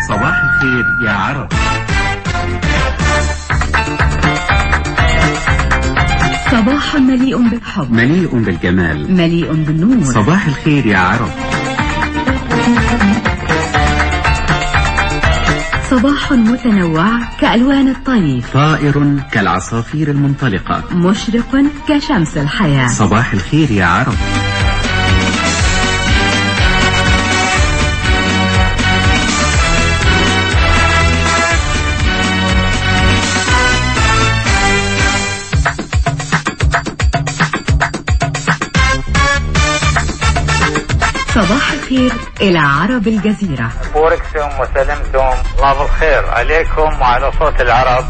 صباح الخير يا عرب صباح مليء بالحب مليء بالجمال مليء بالنور صباح الخير يا عرب صباح متنوع كألوان الطيف طائر كالعصافير المنطلقة مشرق كشمس الحياة صباح الخير يا عرب صباح الخير إلى عرب الجزيرة بوركتم وسلمتم الله بالخير عليكم وعلى صوت العرب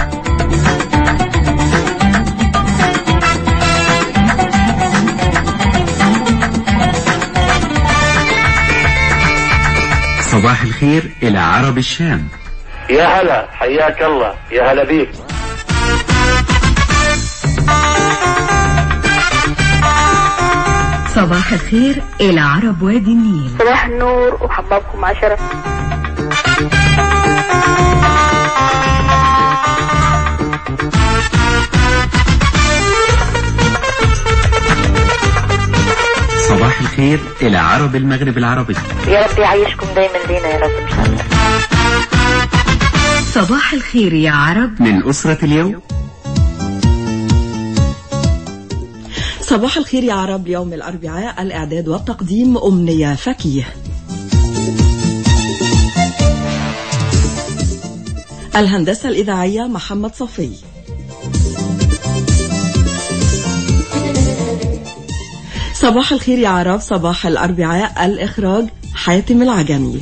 صباح الخير إلى عرب الشام يا هلا حياك الله يا هلا بيك صباح الخير إلى عرب وادي النيل صباح النور وحبابكم عشرة صباح الخير إلى عرب المغرب العربي يا رب يعيشكم دايما لينا يا رب ان شاء الله صباح الخير يا عرب من أسرة اليوم صباح الخير يا عرب يوم الأربعاء الإعداد والتقديم أمنية فكيه الهندسة الإذاعية محمد صفي صباح الخير يا عرب صباح الأربعاء الإخراج حاتم العجمي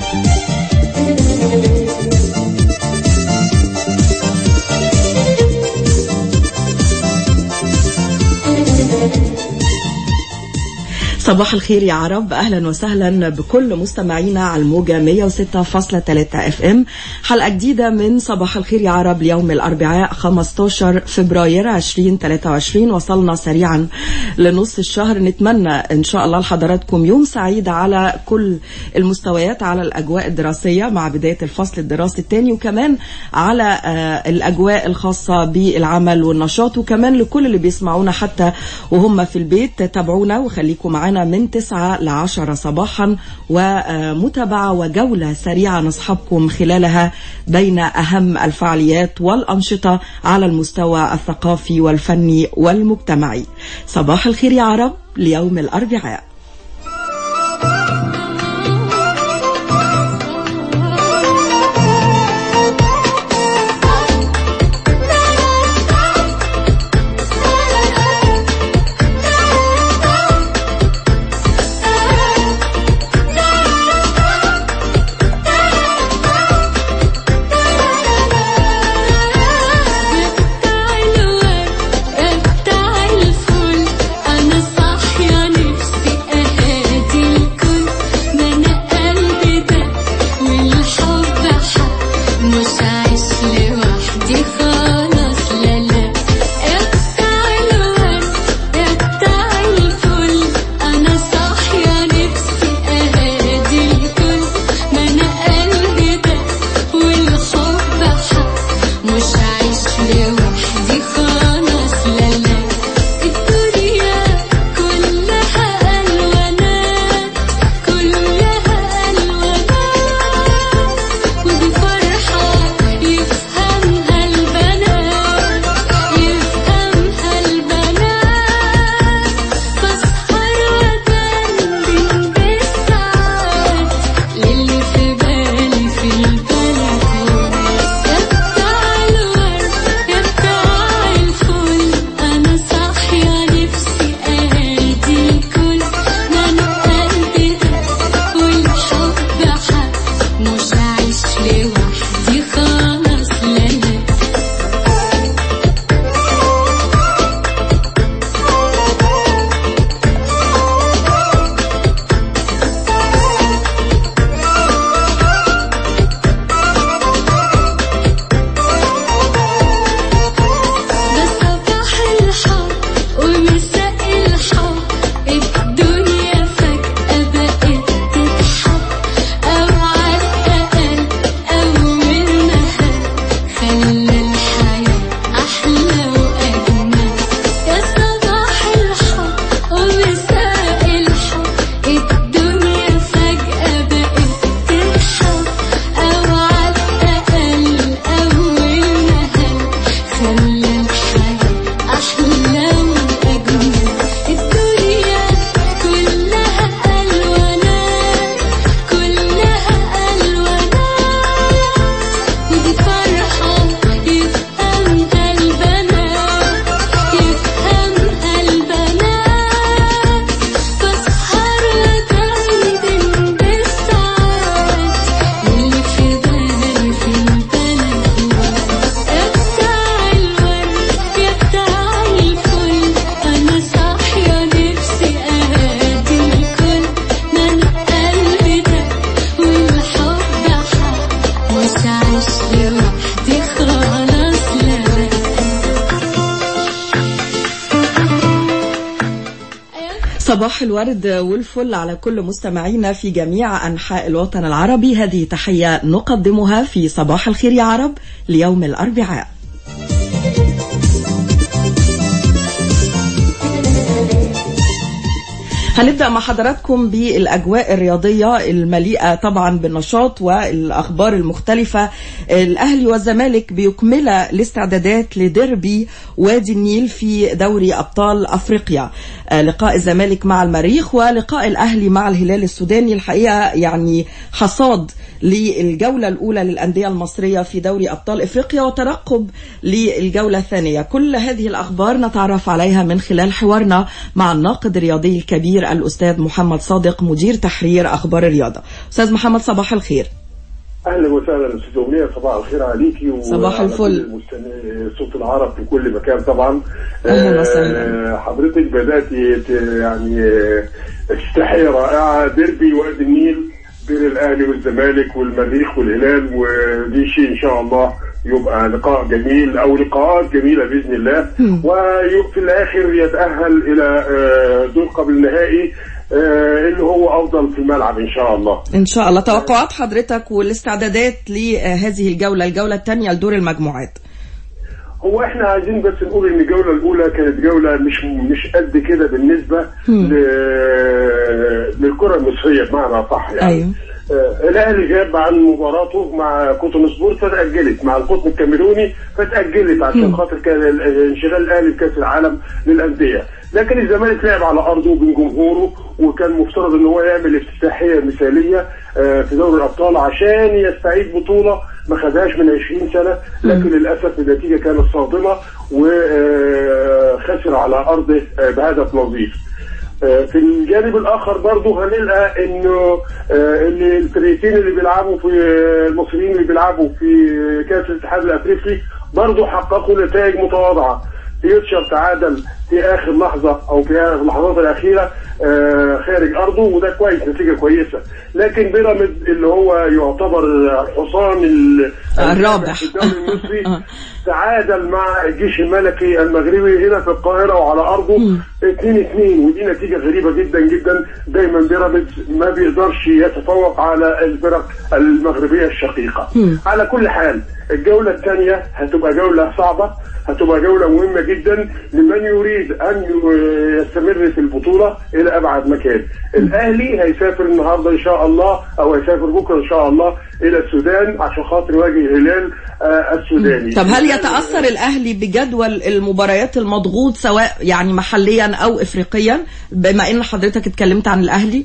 صباح الخير يا عرب اهلا وسهلا بكل مستمعينا على الموجه 106.3 اف ام حلقه جديده من صباح الخير يا عرب ليوم الاربعاء 15 فبراير 2023 وصلنا سريعا لنص الشهر نتمنى ان شاء الله لحضراتكم يوم سعيد على كل المستويات على الاجواء الدراسيه مع بدايه الفصل الدراسي الثاني وكمان على آه، الاجواء الخاصه بالعمل والنشاط وكمان لكل اللي بيسمعونا حتى وهم في البيت تابعونا وخليكم معنا من 9 ل 10 صباحا ومتابعة وجولة سريعة نصحبكم خلالها بين أهم الفعاليات والأنشطة على المستوى الثقافي والفني والمجتمعي صباح الخير يا عرب ليوم الأربعاء بتاع الورد بتاع الفل انا صاحيه نفسي صباح الورد والفل على كل مستمعينا في جميع أنحاء الوطن العربي هذه تحية نقدمها في صباح الخير يا عرب ليوم الأربعاء هنبدأ مع حضراتكم بالأجواء الرياضية المليئة طبعا بالنشاط والأخبار المختلفة الأهلي والزمالك بيكمل الاستعدادات لديربي وادي النيل في دوري أبطال أفريقيا آه، لقاء الزمالك مع المريخ ولقاء الأهلي مع الهلال السوداني الحقيقة يعني حصاد للجولة الأولى للأندية المصرية في دوري أبطال إفريقيا وترقب للجولة الثانية كل هذه الأخبار نتعرف عليها من خلال حوارنا مع الناقد الرياضي الكبير الأستاذ محمد صادق مدير تحرير أخبار الرياضة أستاذ محمد صباح الخير اهلا وسهلا استاذ امنيه صباح الخير عليكي و- صباح وعلى الفل. كل المستمعين- صوت العرب في كل مكان طبعا أهلا آه، وسهلا. حضرتك بدات ت- يعني آه، افتتاحيه رائعه ديربي وادي النيل بين الاهلي والزمالك والمريخ والهلال ودي شيء ان شاء الله يبقى لقاء جميل او لقاءات جميله باذن الله وفي الاخر يتاهل الى آه، دور قبل النهائي آه، اللي هو افضل في الملعب ان شاء الله إن شاء الله توقعات حضرتك والاستعدادات لهذه الجولة الجولة الثانية لدور المجموعات هو احنا عايزين بس نقول ان الجوله الاولى كانت جوله مش مش قد كده بالنسبه ل... للكره المصريه بمعنى صح يعني أيوه. آه، الاهلي غاب عن مباراته مع كوتون سبورت فتاجلت مع القطن الكاميروني فتاجلت عشان خاطر كان ال- انشغال الاهلي بكاس العالم للانديه لكن الزمالك لعب على ارضه وبين جمهوره وكان مفترض ان هو يعمل افتتاحيه مثاليه آه، في دوري الابطال عشان يستعيد بطوله ما خدهاش من 20 سنه لكن للاسف النتيجه كانت صادمه وخسر على ارضه آه، بهدف نظيف آه، في الجانب الاخر برضه هنلقى انه آه، ان الفريقين اللي بيلعبوا في آه، المصريين اللي بيلعبوا في كاس الاتحاد الافريقي برضه حققوا نتائج متواضعه فيوتشر تعادل في اخر لحظه او في اللحظات الاخيره آه، خارج ارضه وده كويس نتيجه كويسه لكن بيراميدز اللي هو يعتبر حصان ال- الرابح. في الدوري المصري آه. تعادل مع الجيش الملكي المغربي هنا في القاهره وعلى ارضه 2 2 ودي نتيجه غريبه جدا جدا دايما بيراميدز ما بيقدرش يتفوق على الفرق المغربيه الشقيقه على كل حال الجوله الثانيه هتبقى جوله صعبه هتبقى جوله مهمه جدا لمن يريد ان ي- يستمر في البطوله الى ابعد مكان الاهلي هيسافر النهارده ان شاء الله او هيسافر بكره ان شاء الله الى السودان عشان خاطر يواجه الهلال آه، السوداني طب هل يتأثر الأهلي بجدول المباريات المضغوط سواء يعني محليا أو إفريقيا بما إن حضرتك اتكلمت عن الأهلي؟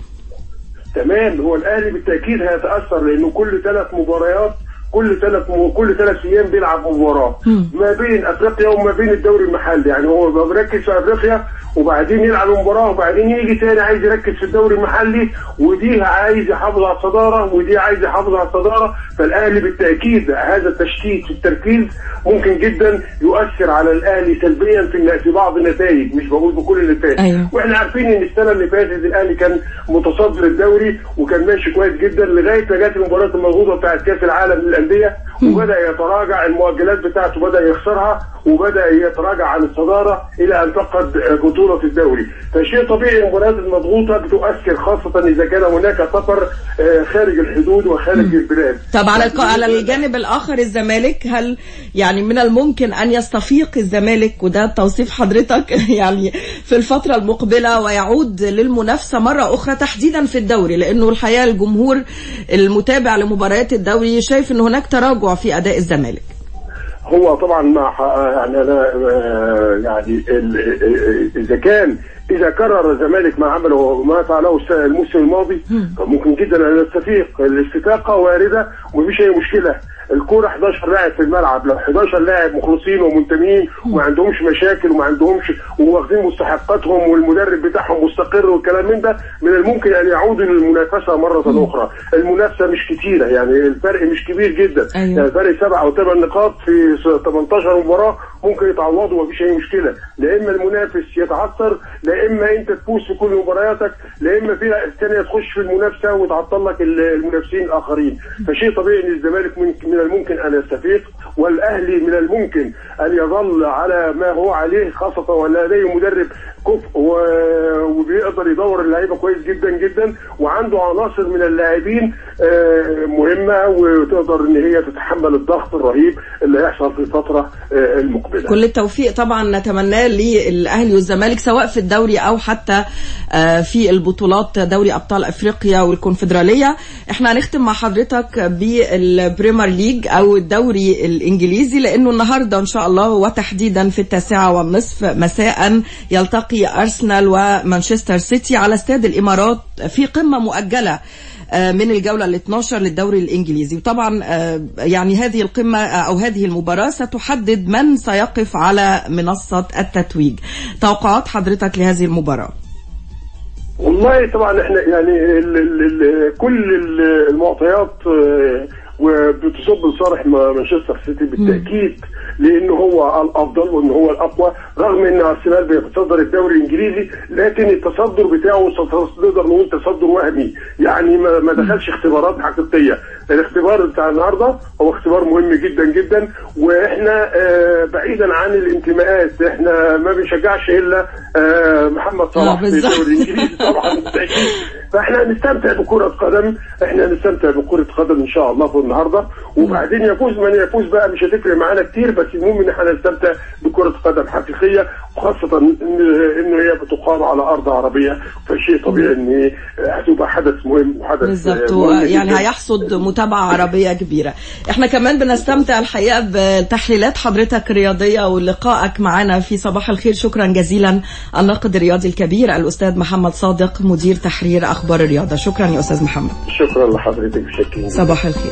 تمام هو الاهلي بالتاكيد هيتاثر لانه كل ثلاث مباريات كل ثلاث م... كل ثلاث ايام بيلعب مباراه ما بين افريقيا وما بين الدوري المحلي يعني هو بيبقى مركز في افريقيا وبعدين يلعب مباراه وبعدين يجي تاني عايز يركز في الدوري المحلي ودي عايز يحافظ على الصداره ودي عايز يحافظ على الصداره فالاهلي بالتاكيد هذا التشتيت في التركيز ممكن جدا يؤثر على الاهلي سلبيا في الن- في بعض النتائج مش بقول بكل النتائج أيوه. واحنا عارفين ان السنه اللي فاتت الاهلي كان متصدر الدوري وكان ماشي كويس جدا لغايه ما جت المباريات المضغوطه بتاعت كاس العالم للانديه وبدا يتراجع المؤجلات بتاعته بدا يخسرها وبدا يتراجع عن الصداره الى ان فقد بطوله الدوري فشيء طبيعي المباريات المضغوطه بتؤثر خاصه اذا كان هناك سفر آه، خارج الحدود وخارج البلاد طب على الق- على الجانب الآخر الزمالك هل يعني من الممكن أن يستفيق الزمالك وده توصيف حضرتك يعني في الفترة المقبلة ويعود للمنافسة مرة أخرى تحديدا في الدوري لأنه الحقيقة الجمهور المتابع لمباريات الدوري شايف أن هناك تراجع في أداء الزمالك هو طبعا مع يعني انا آه، يعني ال- ال- اذا كان اذا كرر الزمالك ما عمله ما فعله الس- الموسم الماضي ممكن جدا ان يستفيق الاستفاقه وارده ومفيش اي مشكله الكوره 11 لاعب في الملعب لو 11 لاعب مخلصين ومنتمين وما عندهمش مشاكل وما عندهمش وواخدين مستحقاتهم والمدرب بتاعهم مستقر والكلام من ده من الممكن ان يعودوا للمنافسه مره اخرى المنافسه مش كتيره يعني الفرق مش كبير جدا أيوة. يعني فرق سبع او ثمان نقاط في س- 18 مباراه ممكن يتعوضوا ومفيش اي مشكله لا اما المنافس يتعثر لا اما انت تفوز في كل مبارياتك لا اما فرق الثانيه تخش في المنافسه وتعطل لك ال- المنافسين الاخرين فشيء طبيعي ان الزمالك من من الممكن ان يستفيق والاهلي من الممكن ان يظل على ما هو عليه خاصه وان لديه مدرب كفء و- وبيقدر يدور اللعيبه كويس جدا جدا وعنده عناصر من اللاعبين آه، مهمه وتقدر ان هي تتحمل الضغط الرهيب اللي هيحصل في الفتره آه، المقبله كل التوفيق طبعا نتمناه للاهلي والزمالك سواء في الدوري او حتى آه، في البطولات دوري ابطال افريقيا والكونفدراليه احنا هنختم مع حضرتك بالبريمير ليج او الدوري الانجليزي لانه النهارده ان شاء الله وتحديدا في التاسعه والنصف مساء يلتقي ارسنال ومانشستر سيتي على استاد الامارات في قمه مؤجله آه، من الجولة ال 12 للدوري الإنجليزي وطبعا آه، يعني هذه القمة آه، أو هذه المباراة ستحدد من سيقف على منصة التتويج توقعات حضرتك لهذه المباراة والله طبعا احنا يعني ال ال ال كل ال- المعطيات آه، وبتصب لصالح ما- مانشستر سيتي بالتاكيد لانه هو الافضل وان هو الاقوى رغم ان ارسنال بيتصدر الدوري الانجليزي لكن التصدر بتاعه تص- نقدر نقول تصدر وهمي يعني ما ما دخلش اختبارات حقيقيه الاختبار بتاع النهارده هو اختبار مهم جدا جدا واحنا آه، بعيدا عن الانتماءات احنا ما بنشجعش الا آه، محمد صلاح في بالظبط. الدوري الانجليزي طبعا بالتاكيد فاحنا هنستمتع بكره قدم احنا هنستمتع بكره قدم ان شاء الله في النهارده وبعدين يفوز من يفوز بقى مش هتفرق معانا كتير بس المهم ان احنا نستمتع بكره قدم حقيقيه وخاصه ان ان هي بتقام على ارض عربيه فشيء طبيعي ان هي هتبقى حدث مهم وحدث بالظبط مهم يعني جداً. هيحصد متابعة عربية كبيرة احنا كمان بنستمتع الحقيقة بتحليلات حضرتك الرياضية ولقائك معنا في صباح الخير شكرا جزيلا الناقد الرياضي الكبير الأستاذ محمد صادق مدير تحرير أخبار الرياضة شكرا يا أستاذ محمد شكرا لحضرتك بشكل كبير. صباح الخير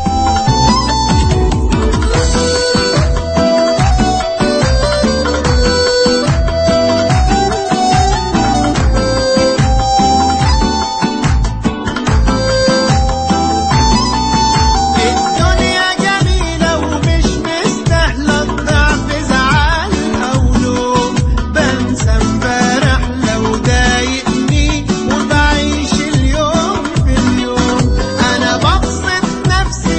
الدنيا جميلة ومش مستاهلة الضعف زعل أو لوم بنسى امبارح لو ضايقني وبعيش اليوم في اليوم أنا ببسط نفسي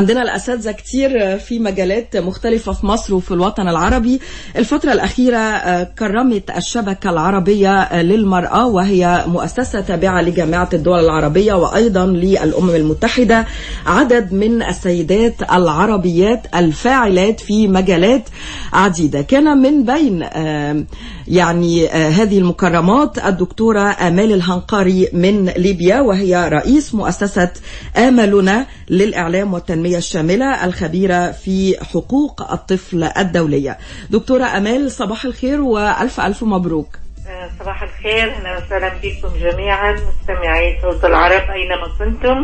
عندنا الأساتذة كتير في مجالات مختلفة في مصر وفي الوطن العربي الفترة الأخيرة آه، كرمت الشبكة العربية آه، للمرأة وهي مؤسسة تابعة لجامعة الدول العربية وأيضا للأمم المتحدة عدد من السيدات العربيات الفاعلات في مجالات عديدة كان من بين آه، يعني آه، هذه المكرمات الدكتورة آمال الهنقاري من ليبيا وهي رئيس مؤسسة آملنا للإعلام والتنمية الشاملة الخبيرة في حقوق الطفل الدولية دكتورة آمال صباح الخير وألف ألف مبروك آه، صباح الخير اهلا وسهلا بكم جميعا مستمعي صوت العرب اينما كنتم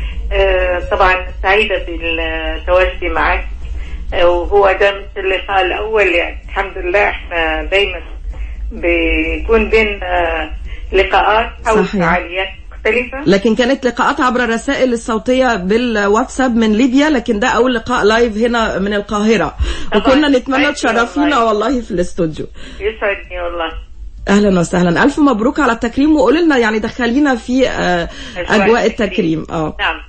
آه، طبعا سعيده بالتواجد معك آه، وهو ده مثل اللقاء الاول يعني الحمد لله احنا دايما بيكون بين لقاءات حول صحيح. فعاليات مختلفه لكن كانت لقاءات عبر الرسائل الصوتية بالواتساب من ليبيا لكن ده أول لقاء لايف هنا من القاهرة طبعاً. وكنا نتمنى أيوة تشرفينا والله. والله في الاستوديو يسعدني والله اهلا وسهلا الف مبروك على التكريم وقولي لنا يعني دخلينا في آه، أجواء اجواء التكريم. التكريم اه نعم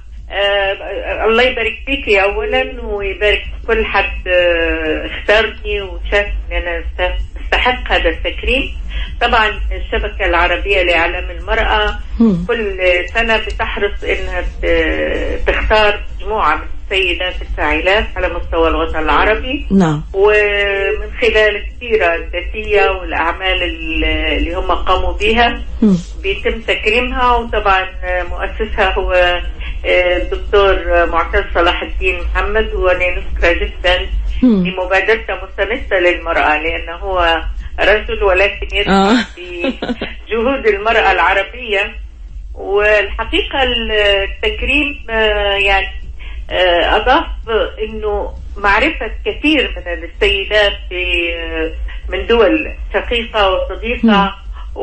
آه الله يبارك فيكي اولا ويبارك في كل حد آه اختارني وشاف ان انا است- استحق هذا التكريم طبعا الشبكه العربيه لاعلام المراه مم. كل سنه بتحرص انها ت- تختار مجموعه من السيدات الفاعلات على مستوى الوطن العربي نعم ومن خلال السيره الذاتيه والاعمال اللي اللي هم قاموا بها مم. بيتم تكريمها وطبعا مؤسسها هو الدكتور معتز صلاح الدين محمد وانا نشكره جدا مم. لمبادرته مستمسه للمراه لانه هو رجل ولكن آه. يسعى في جهود المراه العربيه والحقيقه التكريم آه، يعني آه، اضاف انه معرفه كثير من السيدات في آه، من دول شقيقه وصديقه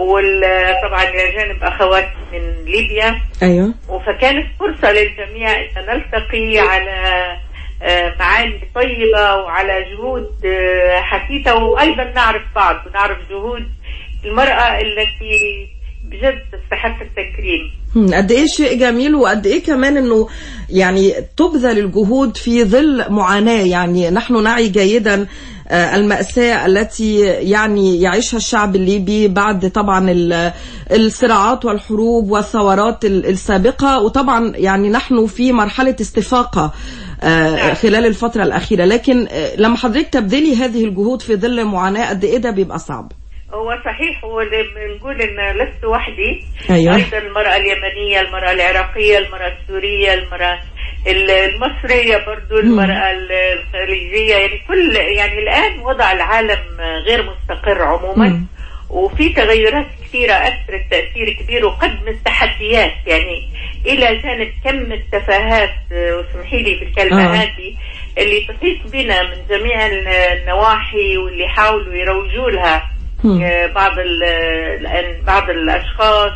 وطبعا الى جانب اخوات من ليبيا ايوه فكانت فرصة للجميع أن نلتقي على آه، معاني طيبة وعلى جهود آه، حثيثة وأيضا نعرف بعض ونعرف جهود المرأة التي بجد تستحق التكريم مم. قد ايه شيء جميل وقد ايه كمان انه يعني تبذل الجهود في ظل معاناة يعني نحن نعي جيدا آه، المأساة التي يعني يعيشها الشعب الليبي بعد طبعا ال- الصراعات والحروب والثورات ال- السابقة وطبعا يعني نحن في مرحلة استفاقة آه، نعم. خلال الفترة الأخيرة لكن آه، لما حضرتك تبذلي هذه الجهود في ظل معاناة قد ايه ده بيبقى صعب هو صحيح هو اللي بنقول ان لست وحدي أيوة. ايضا المراه اليمنيه المراه العراقيه المراه السوريه المراه ال- المصريه برضو المراه ال- الخليجيه يعني كل يعني الان وضع العالم غير مستقر عموما مم. وفي تغيرات كثيرة أثرت تأثير كبير وقدمت تحديات يعني إلى جانب كم التفاهات آه، واسمحي لي بالكلمة آه. هذه اللي تحيط بنا من جميع النواحي واللي حاولوا يروجوا لها مم. آه، بعض ال- الآن بعض الأشخاص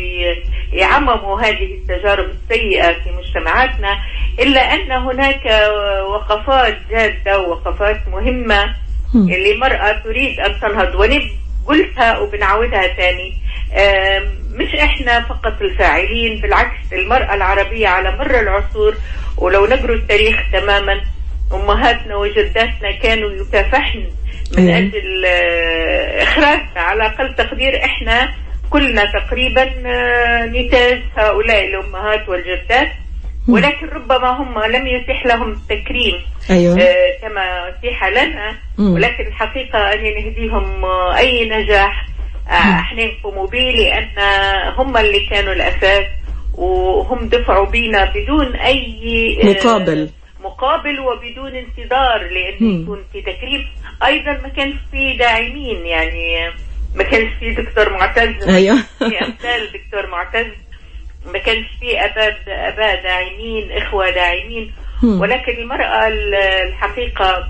ويعمموا هذه التجارب السيئة في مجتمعاتنا إلا أن هناك آه، وقفات جادة ووقفات مهمة مم. اللي مرأة تريد أن تنهض ونب قلتها وبنعودها تاني آم، مش احنا فقط الفاعلين بالعكس المرأة العربية على مر العصور ولو نقروا التاريخ تماما أمهاتنا وجداتنا كانوا يكافحن من أيوة. أجل آه، إخراجنا على أقل تقدير احنا كلنا تقريبا آه، نتاج هؤلاء الأمهات والجدات ولكن ربما هم لم يتيح لهم التكريم ايوه آه، كما أتيح لنا مم. ولكن الحقيقة أن نهديهم آه، أي نجاح آه، احنا نقوم به لأن هم اللي كانوا الأساس وهم دفعوا بينا بدون أي آه، مقابل. مقابل وبدون انتظار لأن مم. يكون في تكريم أيضا ما كانش في داعمين يعني آه، ما كانش في دكتور معتز أيوة. في أمثال دكتور معتز ما كانش في أباء أباء داعمين إخوة داعمين مم. ولكن المرأة ال- الحقيقة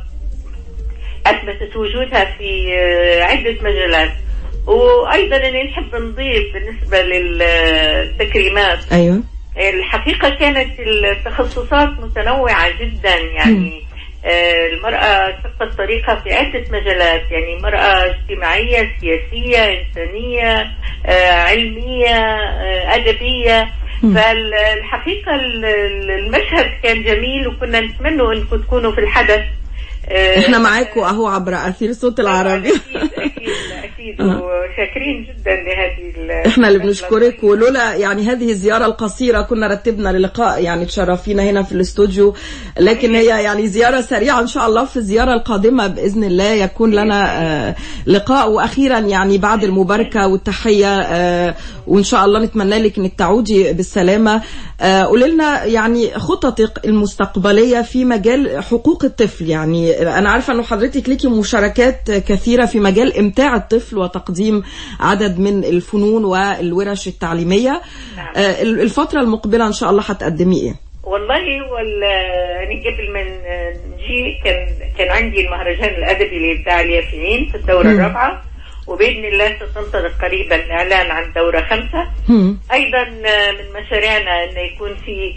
أثبتت وجودها في آه، عدة مجالات وأيضا أنا نحب نضيف بالنسبة للتكريمات ايوه الحقيقة كانت التخصصات متنوعة جدا يعني آه، المرأة شقت طريقها في عدة مجالات يعني مرأة اجتماعية سياسية إنسانية آه، علمية آه، أدبية فالحقيقة ال- ال- المشهد كان جميل وكنا نتمنى أنكم تكونوا في الحدث آه، احنا معاكم اهو عبر اثير صوت العربي أكيد أكيد أكيد وشاكرين جدا لهذه ال- احنا اللي بنشكرك ولولا يعني هذه الزياره القصيره كنا رتبنا للقاء يعني تشرفينا هنا في الاستوديو لكن هي يعني زياره سريعه ان شاء الله في الزياره القادمه باذن الله يكون لنا آه، لقاء واخيرا يعني بعد المباركه والتحيه آه، وان شاء الله نتمنى لك انك تعودي بالسلامه آه، قولي لنا يعني خططك المستقبليه في مجال حقوق الطفل يعني انا عارفه انه حضرتك ليكي مشاركات كثيره في مجال امتاع الطفل وتقديم عدد من الفنون والورش التعليميه نعم. آه، الفتره المقبله ان شاء الله هتقدمي ايه والله وال يعني قبل ما نجي كان كان عندي المهرجان الادبي لابداع اليافعين في الدوره مم. الرابعه وباذن الله ستنطلق قريبا الاعلان عن دوره خمسه هم. ايضا من مشاريعنا انه يكون في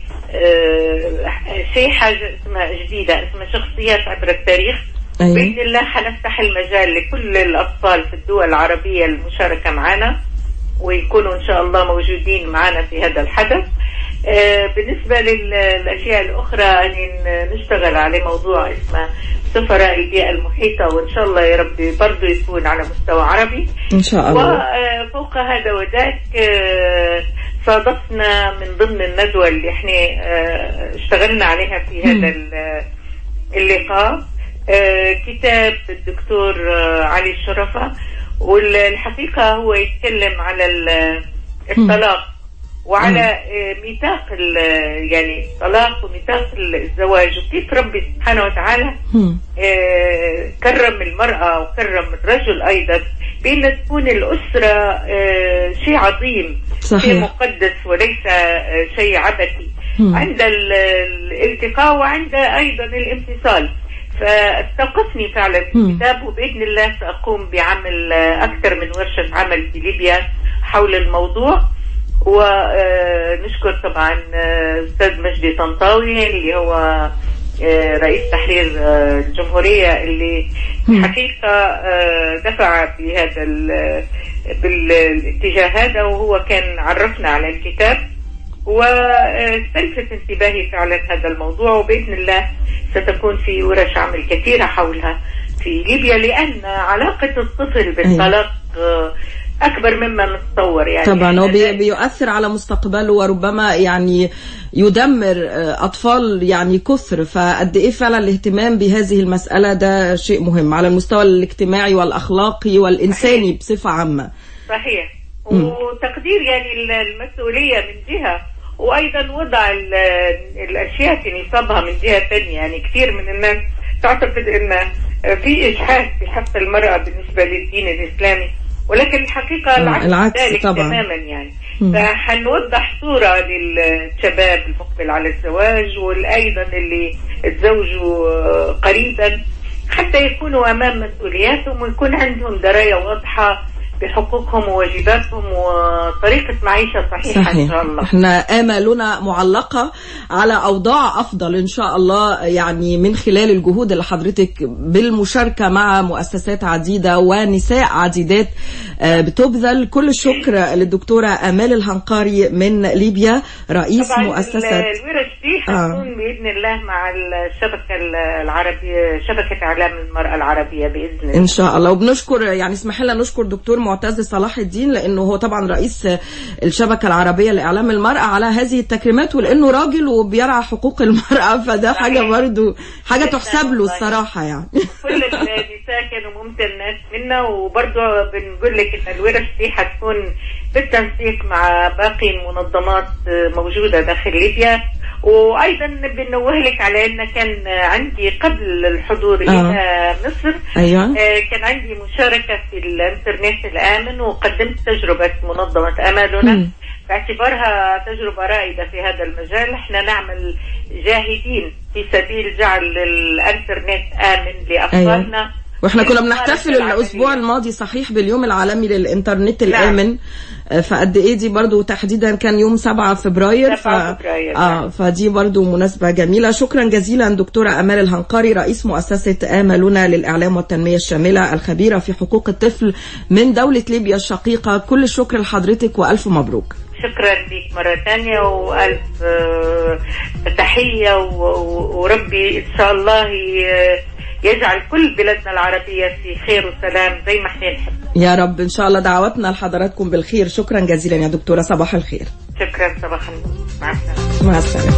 آه، شيء حاجه اسمها جديده اسمها شخصيات عبر التاريخ أيوة. باذن الله حنفتح المجال لكل الاطفال في الدول العربيه المشاركه معنا ويكونوا ان شاء الله موجودين معنا في هذا الحدث آه، بالنسبة للأشياء الأخرى يعني ن- نشتغل على موضوع اسمه سفراء البيئة المحيطة وإن شاء الله يا ربي برضو يكون على مستوى عربي ان شاء الله وفوق هذا وذاك آه، صادفنا من ضمن الندوة اللي احنا آه، اشتغلنا عليها في هذا ال- اللقاء آه، كتاب الدكتور آه، علي الشرفة والحقيقة هو يتكلم على ال- الطلاق وعلى آه، ميثاق ال- يعني الطلاق وميثاق الزواج وكيف ربي سبحانه وتعالى هم. آه، كرم المرأة وكرم الرجل أيضا بأن تكون الأسرة آه، شيء عظيم صحيح. شيء مقدس وليس آه، شيء عبثي مم. عند ال- الالتقاء وعند أيضا الانفصال فاستوقفني فعلا مم. الكتاب وبإذن الله سأقوم بعمل آه، أكثر من ورشة عمل في ليبيا حول الموضوع ونشكر طبعا آه، أستاذ مجدي طنطاوي اللي هو آه، رئيس تحرير آه، الجمهورية اللي حقيقة آه، دفع بهذا ال- بالاتجاه هذا وهو كان عرفنا على الكتاب واستلفت انتباهي فعلا هذا الموضوع وبإذن الله ستكون في ورش عمل كثيرة حولها في ليبيا لأن علاقة الطفل بالطلاق آه، أكبر مما نتصور يعني طبعا هو إحنا بي- دائما- بيؤثر على مستقبله وربما يعني يدمر آه، اطفال يعني كثر فقد ايه فعلا الاهتمام بهذه المساله ده شيء مهم على المستوى الاجتماعي والاخلاقي والانساني بصفه عامه صحيح مم. وتقدير يعني ال- المسؤولية من جهة وأيضا وضع ال- الأشياء في نصابها من جهة ثانية يعني كثير من الناس تعتقد أن في إجحاف في حق المرأة بالنسبة للدين الإسلامي ولكن الحقيقة آه، العكس, العكس ذلك طبعاً. تماما يعني مم. فحنوضح صورة للشباب المقبل على الزواج والأيضا اللي تزوجوا قريبا حتى يكونوا أمام مسؤولياتهم ويكون عندهم دراية واضحة بحقوقهم وواجباتهم وطريقة معيشة صحيحة إن شاء الله احنا امالنا معلقه على اوضاع افضل ان شاء الله يعني من خلال الجهود اللي حضرتك بالمشاركه مع مؤسسات عديده ونساء عديدات آه، بتبذل كل الشكر للدكتوره امال الهنقاري من ليبيا رئيس طبعا مؤسسه ال- الورش دي آه. حتكون باذن الله مع الشبكه العربيه شبكه اعلام المراه العربيه باذن الله ان شاء الله وبنشكر يعني اسمح لنا نشكر دكتور معتز صلاح الدين لانه هو طبعا رئيس الشبكه العربيه لاعلام المراه على هذه التكريمات ولانه راجل وبيرعى حقوق المراه فده صحيح. حاجه برضو حاجه جداً تحسب له والله. الصراحه يعني كل النساء كانوا ممتنات منا وبرضه بنقول لك ان الورش دي حتكون بالتنسيق مع باقي المنظمات موجوده داخل ليبيا وايضا بنوه لك على ان كان عندي قبل الحضور الى مصر ايوه آه، كان عندي مشاركة في الانترنت الآمن وقدمت تجربة منظمة أمالنا مم. باعتبارها تجربة رائدة في هذا المجال احنا نعمل جاهدين في سبيل جعل الانترنت آمن لأطفالنا واحنا كنا للممارسة بنحتفل العملية. الاسبوع الماضي صحيح باليوم العالمي للانترنت نعم. الامن آه، فقد ايه دي برضو تحديدا كان يوم 7 فبراير 7 فبراير، اه نعم. فدي برضو مناسبة جميلة شكرا جزيلا دكتورة امال الهنقاري رئيس مؤسسة املنا للاعلام والتنمية الشاملة الخبيرة في حقوق الطفل من دولة ليبيا الشقيقة كل الشكر لحضرتك والف مبروك شكرا لك مرة ثانية وألف آه، تحية و- و- وربي إن شاء الله ي- يجعل كل بلادنا العربية في خير وسلام زي ما احنا نحب يا رب ان شاء الله دعواتنا لحضراتكم بالخير شكرا جزيلا يا دكتوره صباح الخير شكرا صباح النور مع السلامة مع السلامه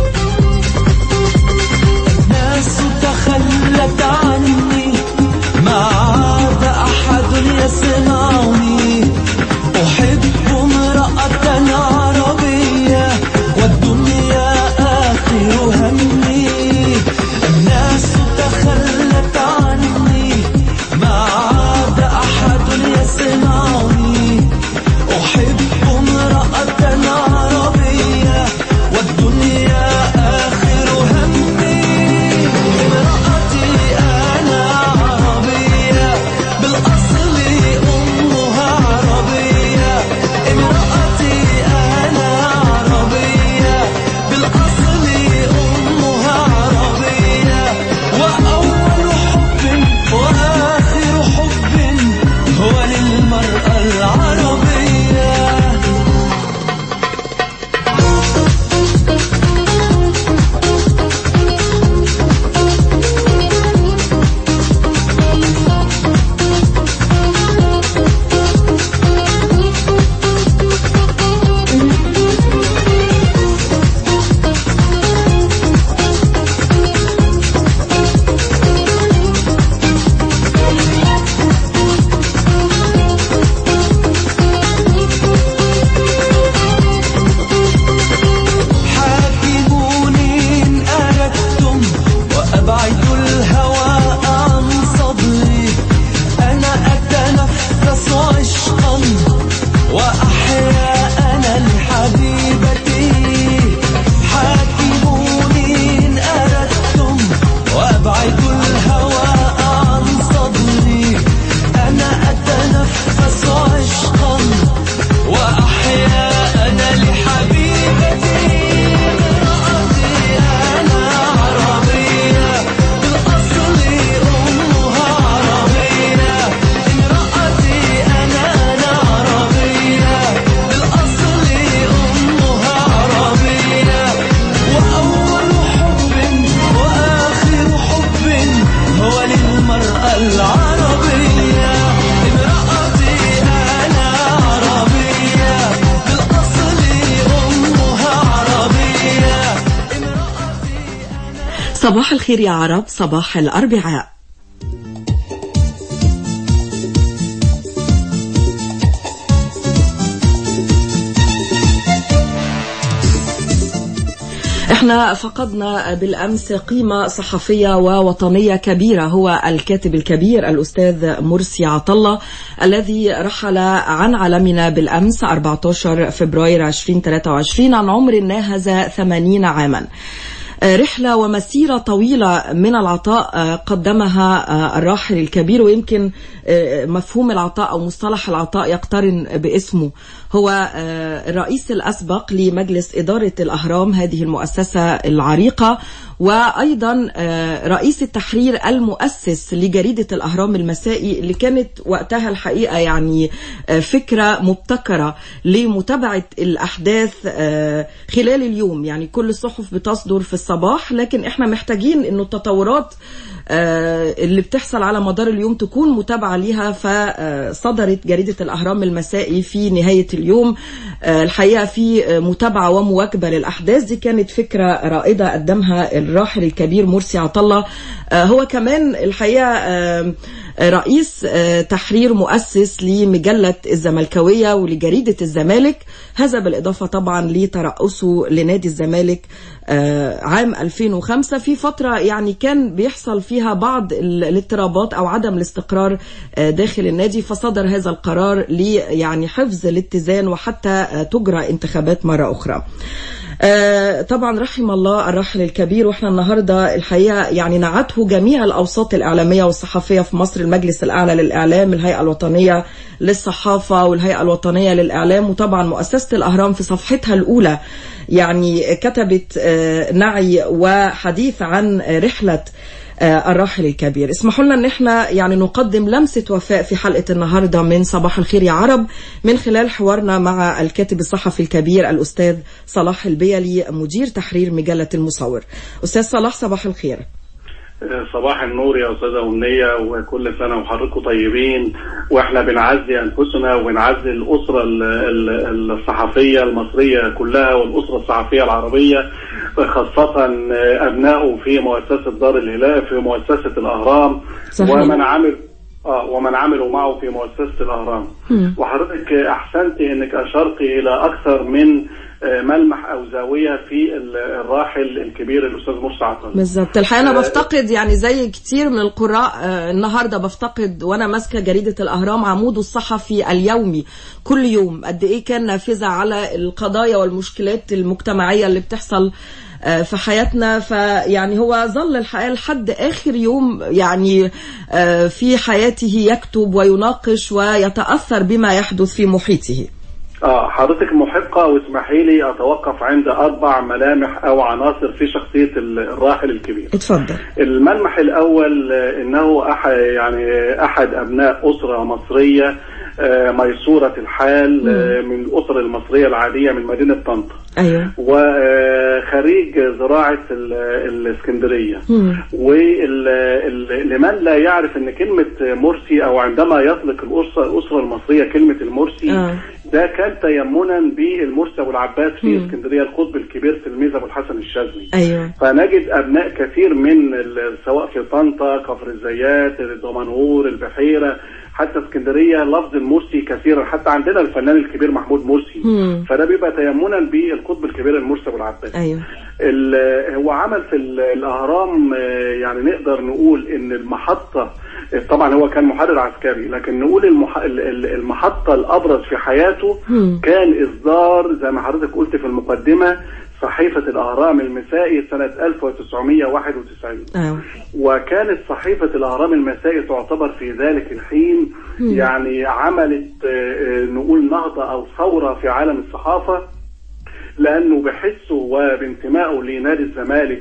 الناس تخلت عني ما عاد أحد يسمعني أحب امرأة عربية والدنيا آخر همي الناس تخلت عني ما عاد أحد يسمعني أحب امرأة عربية والدنيا آخر همي امرأتي أنا عربية بالأصل أمها عربية امرأتي أنا عربية بالأصل أمها عربية وأول حب وآخر حب هو للمرأة العربية حاكموني إن أردتم وأبعدوا الهوى عن صدري أنا أتنفس عشقا وأحيا أنا لحبيبتي حاكموني إن أردتم وأبعدوا الهوى عن صدري أنا أتنفس عشقا وأحيا أنا لحبيبتي امرأتي أنا عربية بالأصل أمها عربية امرأتي أنا أنا عربية بالأصل أمها عربية وأول حب وآخر حب هو للمرأة العربية امرأتي أنا عربية بالأصل أمها عربية صباح الخير يا عرب صباح الاربعاء احنا فقدنا بالامس قيمه صحفيه ووطنيه كبيره هو الكاتب الكبير الاستاذ مرسي عطله الذي رحل عن عالمنا بالامس 14 فبراير 2023 عن عمر ناهز 80 عاما. رحلة ومسيرة طويلة من العطاء قدمها الراحل الكبير ويمكن مفهوم العطاء أو مصطلح العطاء يقترن باسمه هو الرئيس الأسبق لمجلس إدارة الأهرام هذه المؤسسة العريقة وأيضا رئيس التحرير المؤسس لجريدة الأهرام المسائي اللي كانت وقتها الحقيقة يعني فكرة مبتكرة لمتابعة الأحداث خلال اليوم يعني كل الصحف بتصدر في الصباح لكن احنا محتاجين انه التطورات اللي بتحصل على مدار اليوم تكون متابعة ليها فصدرت جريدة الأهرام المسائي في نهاية اليوم الحقيقة في متابعة ومواكبة للأحداث دي كانت فكرة رائدة قدمها الراحل الكبير مرسي عطلة هو كمان الحقيقة رئيس تحرير مؤسس لمجلة الزملكاوية ولجريدة الزمالك هذا بالإضافة طبعا لترأسه لنادي الزمالك عام 2005 في فترة يعني كان بيحصل فيها بعض الاضطرابات أو عدم الاستقرار داخل النادي فصدر هذا القرار لي يعني حفظ الاتزان وحتى تجرى انتخابات مرة أخرى آه طبعا رحم الله الراحل الكبير واحنا النهارده الحقيقه يعني نعته جميع الاوساط الاعلاميه والصحفيه في مصر المجلس الاعلى للاعلام الهيئه الوطنيه للصحافه والهيئه الوطنيه للاعلام وطبعا مؤسسه الاهرام في صفحتها الاولى يعني كتبت آه نعي وحديث عن رحله آه، الراحل الكبير اسمحوا لنا ان احنا يعني نقدم لمسة وفاء في حلقة النهاردة من صباح الخير يا عرب من خلال حوارنا مع الكاتب الصحفي الكبير الأستاذ صلاح البيلي مدير تحرير مجلة المصور أستاذ صلاح صباح الخير صباح النور يا استاذه امنيه وكل سنه وحضراتكم طيبين واحنا بنعزي انفسنا وبنعزي الاسره ال- ال- الصحفيه المصريه كلها والاسره الصحفيه العربيه خاصه ابنائه في مؤسسه دار الهلال في مؤسسه الاهرام صحيح. ومن عمل اه ومن عملوا معه في مؤسسه الاهرام مم. وحضرتك احسنت انك اشرت الى اكثر من آه، ملمح او زاويه في ال- الراحل الكبير الاستاذ مرسي عطله بالظبط الحقيقه انا آه، بفتقد يعني زي كتير من القراء آه، النهارده بفتقد وانا ماسكه جريده الاهرام عموده الصحفي اليومي كل يوم قد ايه كان نافذه على القضايا والمشكلات المجتمعيه اللي بتحصل آه، في حياتنا فيعني هو ظل الحقيقه لحد اخر يوم يعني آه، في حياته يكتب ويناقش ويتاثر بما يحدث في محيطه اه حضرتك محقة واسمحي لي اتوقف عند اربع ملامح او عناصر في شخصية ال- الراحل الكبير. اتفضل الملمح الاول آه، انه احد يعني احد ابناء اسرة مصرية آه، ميسورة الحال آه، من الاسر المصرية العادية من مدينة طنطا. ايوه وخريج زراعة ال- الاسكندرية مم. ولمن لا يعرف ان كلمة مرسي او عندما يطلق الأسرة, الأسرة المصرية كلمة المرسي آه. ده كان تيمنا بالمرسي ابو العباس في مم. اسكندريه القطب الكبير تلميذ ابو الحسن الشاذلي ايوه فنجد ابناء كثير من ال- سواء في طنطا كفر الزيات الدمنهور البحيره حتى اسكندريه لفظ المرسي كثيرا حتى عندنا الفنان الكبير محمود مرسي مم. فده بيبقى تيمنا بالقطب الكبير المرسي ابو العباس ايوه ال- هو عمل في ال- الاهرام آه، يعني نقدر نقول ان المحطه طبعا هو كان محرر عسكري لكن نقول المح... ال- ال- المحطه الابرز في حياته مم. كان اصدار زي ما حضرتك قلت في المقدمه صحيفه الاهرام المسائي سنه 1991 ايوه وكانت صحيفة الأهرام المسائي تعتبر في ذلك الحين يعني عملت آه، آه، نقول نهضة أو ثورة في عالم الصحافة لأنه بحسه وبانتمائه لنادي الزمالك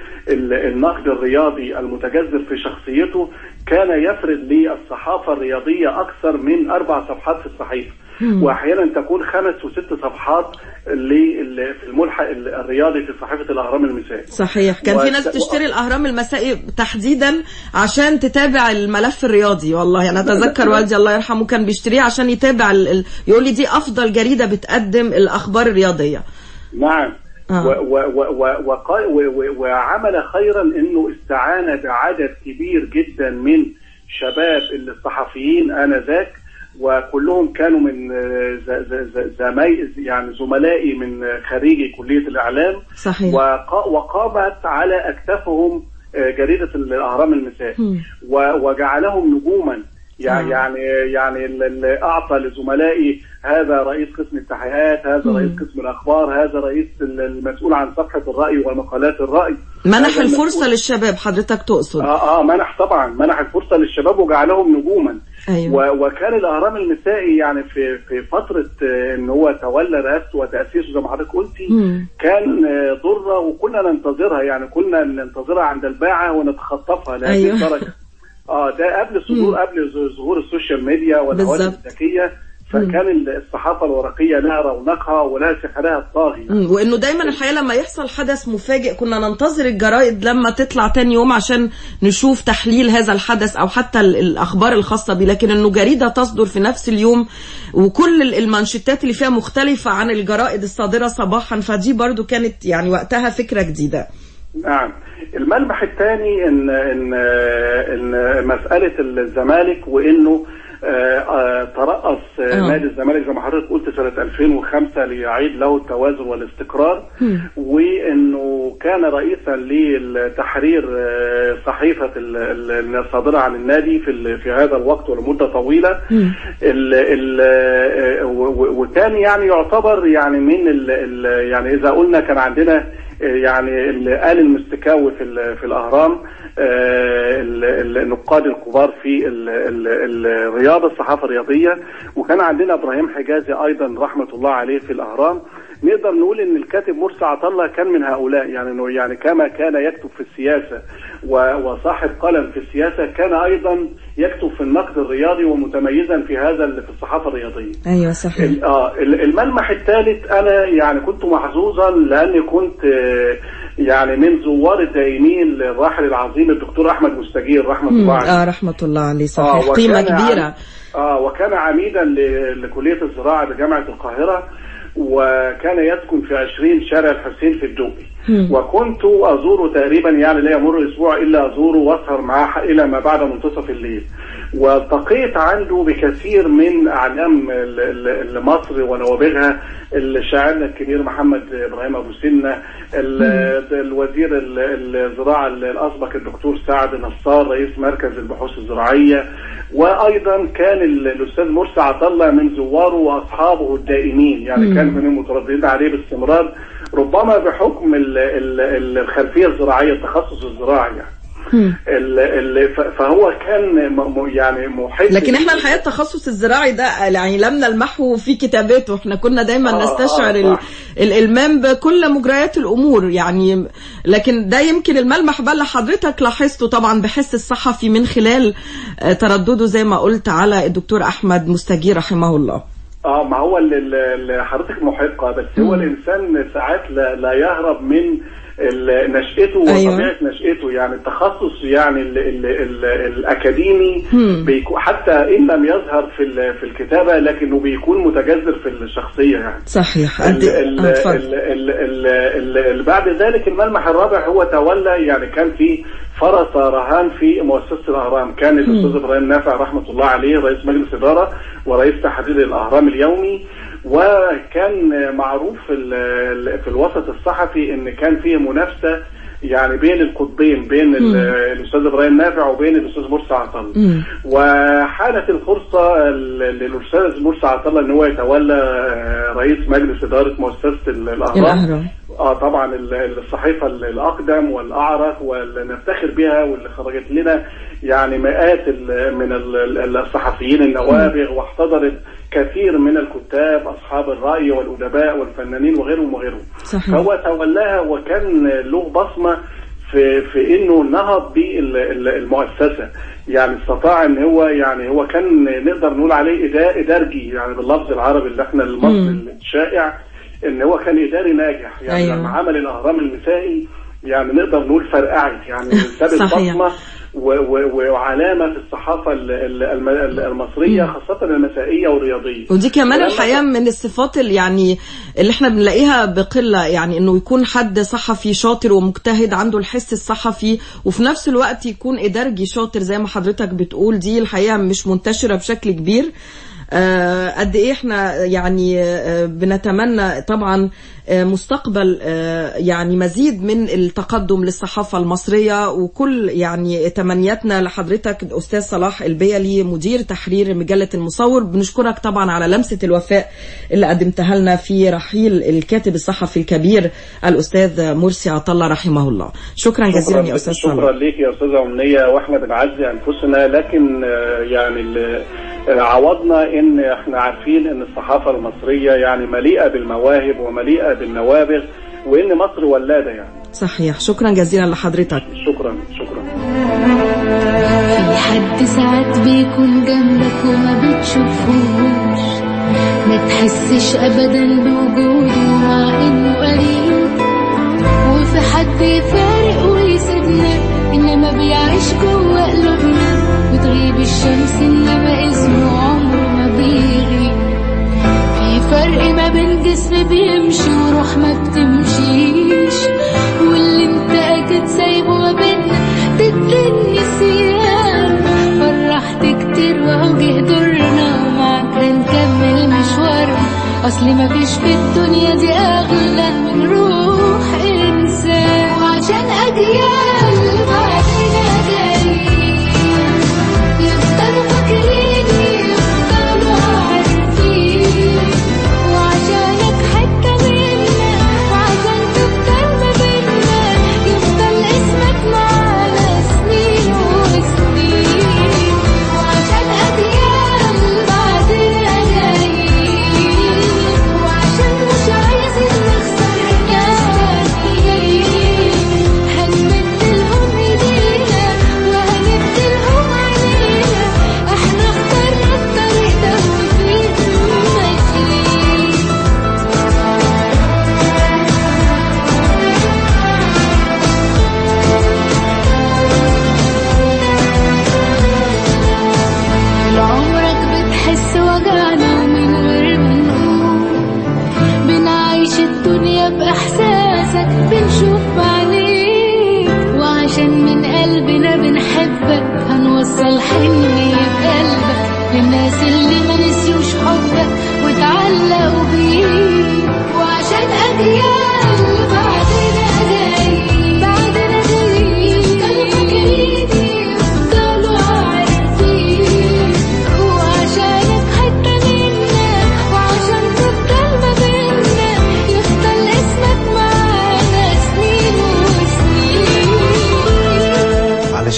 والنقد الرياضي المتجذر في شخصيته كان يفرد للصحافة الرياضية أكثر من أربع صفحات في الصحيفة وأحيانا تكون خمس وست صفحات لل- في الملحق الرياضي في صحيفة الأهرام المسائي صحيح كان في و- ناس بتشتري الاهرام المسائي تحديدا عشان تتابع الملف الرياضي والله انا اتذكر والدي الله يرحمه كان بيشتريه عشان يتابع ال... ال... يقول لي دي افضل جريده بتقدم الاخبار الرياضيه نعم آه. و و و و وقا- و و وعمل خيرا انه استعان بعدد كبير جدا من شباب الصحفيين انذاك وكلهم كانوا من آه، ز- ز- ز- زماي يعني زملائي من آه، خريجي كليه الاعلام صحيح وقا- وقامت على اكتافهم آه، جريده الاهرام المسائي مم. و- وجعلهم نجوما يعني آه. يعني يعني ال- ال- اعطى لزملائي هذا رئيس قسم التحيات هذا مم. رئيس قسم الاخبار هذا رئيس ال- المسؤول عن صفحه الراي ومقالات الراي منح هذا الفرصه المسؤول- للشباب حضرتك تقصد اه اه منح طبعا منح الفرصه للشباب وجعلهم نجوما ايوه و- وكان الاهرام المسائي يعني في في فتره آه، ان هو تولى رئاسته وتاسيسه زي ما حضرتك قلتي مم. كان آه، ضره وكنا ننتظرها يعني كنا ننتظرها عند الباعه ونتخطفها لهذه أيوة. الدرجه اه ده قبل صدور مم. قبل ظ- ظهور السوشيال ميديا والهواتف بالظبط. الذكيه فكان ال- الصحافه الورقيه لها رونقها ولها سحرها الطاغي مم. وانه دايما الحقيقه لما يحصل حدث مفاجئ كنا ننتظر الجرائد لما تطلع تاني يوم عشان نشوف تحليل هذا الحدث او حتى ال- الاخبار الخاصه بيه لكن انه جريده تصدر في نفس اليوم وكل ال- المانشيتات اللي فيها مختلفه عن الجرائد الصادره صباحا فدي برضو كانت يعني وقتها فكره جديده نعم الملمح الثاني ان ان ان مساله الزمالك وانه آه، آه، ترأس آه، آه. نادي الزمالك زي ما حضرتك قلت سنة 2005 ليعيد له التوازن والاستقرار وانه كان رئيسا لتحرير آه، صحيفة ال- ال- الصادرة عن النادي في ال- في هذا الوقت ولمدة طويلة ال ال آه، و- و- وكان يعني يعتبر يعني من ال ال يعني اذا قلنا كان عندنا آه، يعني ال- آل المستكاوي في ال- في الاهرام آه، ال- ال- النقاد الكبار في ال- ال- الرياضه الصحافه الرياضيه وكان عندنا ابراهيم حجازي ايضا رحمه الله عليه في الاهرام نقدر نقول ان الكاتب مرسي عطله كان من هؤلاء يعني انه يعني كما كان يكتب في السياسه و- وصاحب قلم في السياسه كان ايضا يكتب في النقد الرياضي ومتميزا في هذا ال- في الصحافه الرياضيه. ايوه صحيح ال- اه ال- الملمح الثالث انا يعني كنت محظوظا لاني كنت آه، يعني من زوار الدائمين للراحل العظيم الدكتور احمد مستجير رحمه مم. الله عليه. اه رحمه الله عليه صحيح وكان قيمه عم- كبيره اه وكان عميدا ل- لكليه الزراعه بجامعه القاهره وكان يسكن في 20 شارع الحسين في الدقي مم. وكنت ازوره تقريبا يعني لا يمر اسبوع الا ازوره واسهر معاه الى ما بعد منتصف الليل والتقيت عنده بكثير من اعلام ال- ال- ال- مصر ونوابغها الشاعرنا الكبير محمد ابراهيم ابو سنه ال- الوزير ال- الزراعه الاسبق الدكتور سعد نصار رئيس مركز البحوث الزراعيه وايضا كان ال- الاستاذ مرسي عطله من زواره واصحابه الدائمين يعني مم. كان من المترددين عليه باستمرار ربما بحكم ال- ال- الخلفيه الزراعيه التخصص الزراعي يعني مم. ال- ال- ف- فهو كان م- م- يعني محب لكن احنا الحقيقه التخصص الزراعي ده يعني لم نلمحه في كتاباته احنا كنا دايما آه، نستشعر آه، ال- صح. الالمام بكل مجريات الامور يعني لكن ده يمكن الملمح بقى اللي حضرتك لاحظته طبعا بحس الصحفي من خلال آه، تردده زي ما قلت على الدكتور احمد مستجير رحمه الله اه ما هو ال- ال- ال- حضرتك محقه بس هو مم. الانسان ساعات لا, لا يهرب من ال- نشأته أيوة. وطبيعه نشأته يعني التخصص يعني ال ال ال الاكاديمي مم. بيكون حتى ان لم يظهر في ال- في الكتابه لكنه بيكون متجذر في الشخصيه يعني صحيح قد ال- ال- آه، اتفضل. ال- ال- ال- ال- ال- بعد ذلك الملمح الرابع هو تولى يعني كان في فرس رهان في مؤسسه الاهرام كان الاستاذ ابراهيم نافع رحمه الله عليه رئيس مجلس اداره ورئيس تحرير الاهرام اليومي وكان معروف في, ال- في الوسط الصحفي ان كان فيه منافسه يعني بين القطبين بين ال- الاستاذ ابراهيم نافع وبين الاستاذ مرسي عطله مم. وحانت الفرصة ل- للأستاذ مرسي عطلة إن هو يتولى آه، رئيس مجلس إدارة مؤسسة ال- الأهرام الأهرام. اه طبعا ال- الصحيفة ال- الأقدم والأعرق واللي نفتخر بها واللي خرجت لنا يعني مئات ال- من ال- ال- الصحفيين النوابغ واحتضرت كثير من الكتاب أصحاب الرأي والأدباء والفنانين وغيرهم وغيرهم صحيح. فهو تولاها وكان له بصمة في في انه نهض بالمؤسسه يعني استطاع ان هو يعني هو كان نقدر نقول عليه إدا- ادارجي يعني باللفظ العربي اللي احنا المصري مم. الشائع ان هو كان اداري ناجح يعني أيوة. لما عمل الاهرام المسائي يعني نقدر نقول فرقعي يعني ساب صحيح. البصمه و- و- وعلامه في الصحافه ال- ال- الم- المصريه خاصه المسائيه والرياضيه ودي كمان ولما الحقيقه من الصفات اللي يعني اللي احنا بنلاقيها بقله يعني انه يكون حد صحفي شاطر ومجتهد عنده الحس الصحفي وفي نفس الوقت يكون ادارجي شاطر زي ما حضرتك بتقول دي الحقيقه مش منتشره بشكل كبير آه، قد ايه احنا يعني آه، بنتمنى طبعا آه، مستقبل آه، يعني مزيد من التقدم للصحافه المصريه وكل يعني تمنياتنا لحضرتك الاستاذ صلاح البيلي مدير تحرير مجله المصور بنشكرك طبعا على لمسه الوفاء اللي قدمتها لنا في رحيل الكاتب الصحفي الكبير الاستاذ مرسي عطله رحمه الله شكرا جزيلا يا استاذ شكرا صلاح ليك يا استاذه امنيه واحنا بنعزي انفسنا لكن آه، يعني ال- آه، عوضنا ان احنا عارفين ان الصحافه المصريه يعني مليئه بالمواهب ومليئه بالنوابغ وان مصر ولاده يعني صحيح شكرا جزيلا لحضرتك شكرا شكرا في حد ساعات بيكون جنبك وما بتشوفوش ما تحسش ابدا بوجوده مع انه قريب وفي حد يفارق ويسيبنا انما بيعيش جوه قلوبنا بتغيب الشمس انما اسمه عمره ما بيغيب في فرق ما بين جسم بيمشي وروح ما بتمشيش واللي انت اكيد سايبه ما بينا ضد النسيان فرحت كتير واهو جه دورنا ومعاك هنكمل مشوارنا اصل ما فيش في الدنيا دي اغلى من روح انسان وعشان اجيال بعدنا جايين يفضلوا فاكريني يفضلوا عارفين وعشانك حتة منا وعشان تفضل ما بينا يفضل اسمك معانا سنين وسنين وعشان أجيال بعدنا جايين وعشان مش عايزين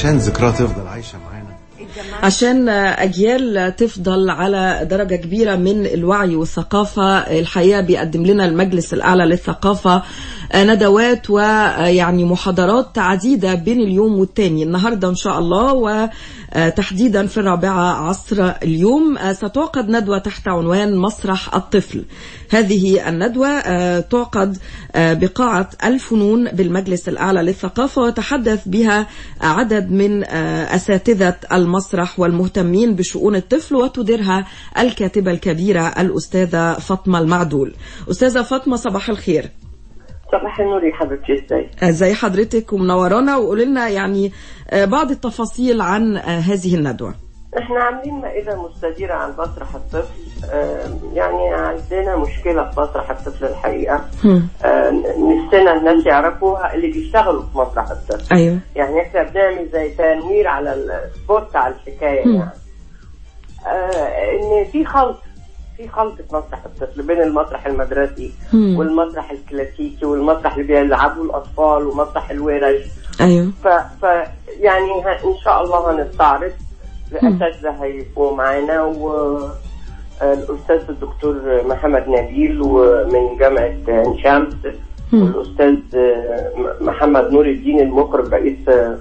عشان ذكراه تفضل عايشه معانا عشان أجيال تفضل على درجة كبيرة من الوعي والثقافة الحقيقة بيقدم لنا المجلس الأعلى للثقافة ندوات ويعني محاضرات عديدة بين اليوم والتاني النهاردة إن شاء الله وتحديدا في الرابعة عصر اليوم ستعقد ندوة تحت عنوان مسرح الطفل هذه الندوة تعقد بقاعة الفنون بالمجلس الأعلى للثقافة وتحدث بها عدد من أساتذة المسرح والمهتمين بشؤون الطفل وتديرها الكاتبة الكبيرة الأستاذة فاطمة المعدول أستاذة فاطمة صباح الخير صباح النور يا حبيبتي ازاي ازي حضرتك ومنورانا وقولي لنا يعني بعض التفاصيل عن هذه الندوة احنا عاملين مائدة مستديرة عن مسرح الطفل يعني عندنا مشكلة في مسرح الطفل الحقيقة نفسنا الناس يعرفوها اللي بيشتغلوا في مسرح الطفل ايوه يعني احنا بنعمل زي تنوير على السبوت على الحكاية مم. يعني آه ان في خلط في خلط في مسرح الطفل بين المسرح المدرسي مم. والمسرح الكلاسيكي والمسرح اللي بيلعبوا الاطفال ومسرح الورش ايوه ف, ف يعني ه- ان شاء الله هنستعرض الاساتذه هيبقوا معانا و الاستاذ الدكتور محمد نبيل ومن جامعه عين شمس مم. والاستاذ م- محمد نور الدين المخرج رئيس آه،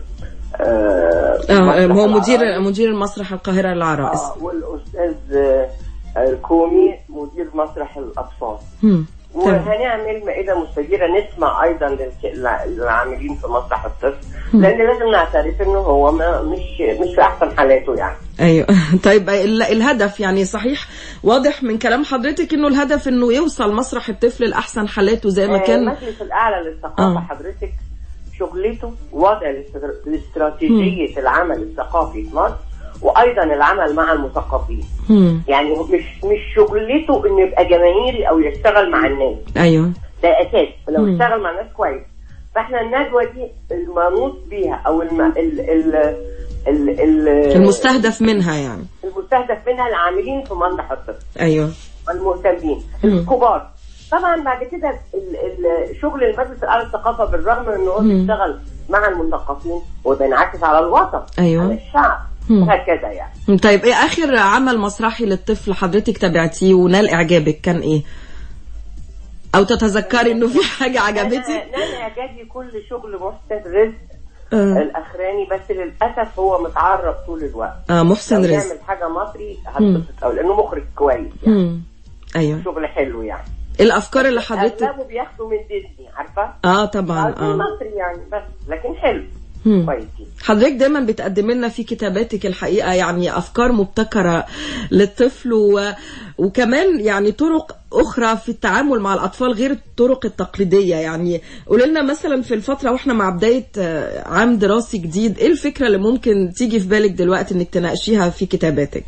آه مسرح هو مدير العرائس. مدير المسرح القاهرة العرائس آه، والاستاذ آه، الكومي مدير مسرح الاطفال مم. تمام. وهنعمل مائده مستديره نسمع ايضا للك- للع- للعاملين في مسرح الطفل مم. لان لازم نعترف انه هو ما مش مش في احسن حالاته يعني ايوه طيب ال- الهدف يعني صحيح واضح من كلام حضرتك انه الهدف انه يوصل مسرح الطفل لاحسن حالاته زي ما آه، كان المجلس الاعلى للثقافه آه. حضرتك شغلته وضع الاستر- الاستراتيجيه العمل الثقافي في مصر وايضا العمل مع المثقفين مم. يعني هو مش مش شغلته انه يبقى جماهيري او يشتغل مع الناس ايوه ده اساس لو مم. اشتغل مع ناس كويس فاحنا الندوه دي المنوط بيها او الم... ال... ال... ال... ال... المستهدف منها يعني المستهدف منها العاملين في مسرح الطفل ايوه والمهتمين مم. الكبار طبعا بعد كده ال... ال... شغل المجلس الاعلى للثقافه بالرغم من ان هو مم. بيشتغل مع المثقفين وبينعكس على الوطن أيوة. على الشعب مم. وهكذا يعني طيب ايه اخر عمل مسرحي للطفل حضرتك تابعتيه ونال اعجابك كان ايه او تتذكري انه في حاجه عجبتك انا أنا اعجابي كل شغل محسن رزق آه. الاخراني بس للاسف هو متعرض طول الوقت آه محسن لو رزق يعمل حاجه مصري مم. هتبسط قوي لانه مخرج كويس مم. ايوه شغل حلو يعني الافكار اللي حضرتك اغلبه بياخدوا من ديزني عارفه اه طبعا عارفين اه مصري يعني بس لكن حلو مم. كويس حضرتك دايما بتقدم لنا في كتاباتك الحقيقه يعني افكار مبتكره للطفل و... وكمان يعني طرق اخرى في التعامل مع الاطفال غير الطرق التقليديه يعني قولي لنا مثلا في الفتره واحنا مع بدايه آه، عام دراسي جديد ايه الفكره اللي ممكن تيجي في بالك دلوقتي انك تناقشيها في كتاباتك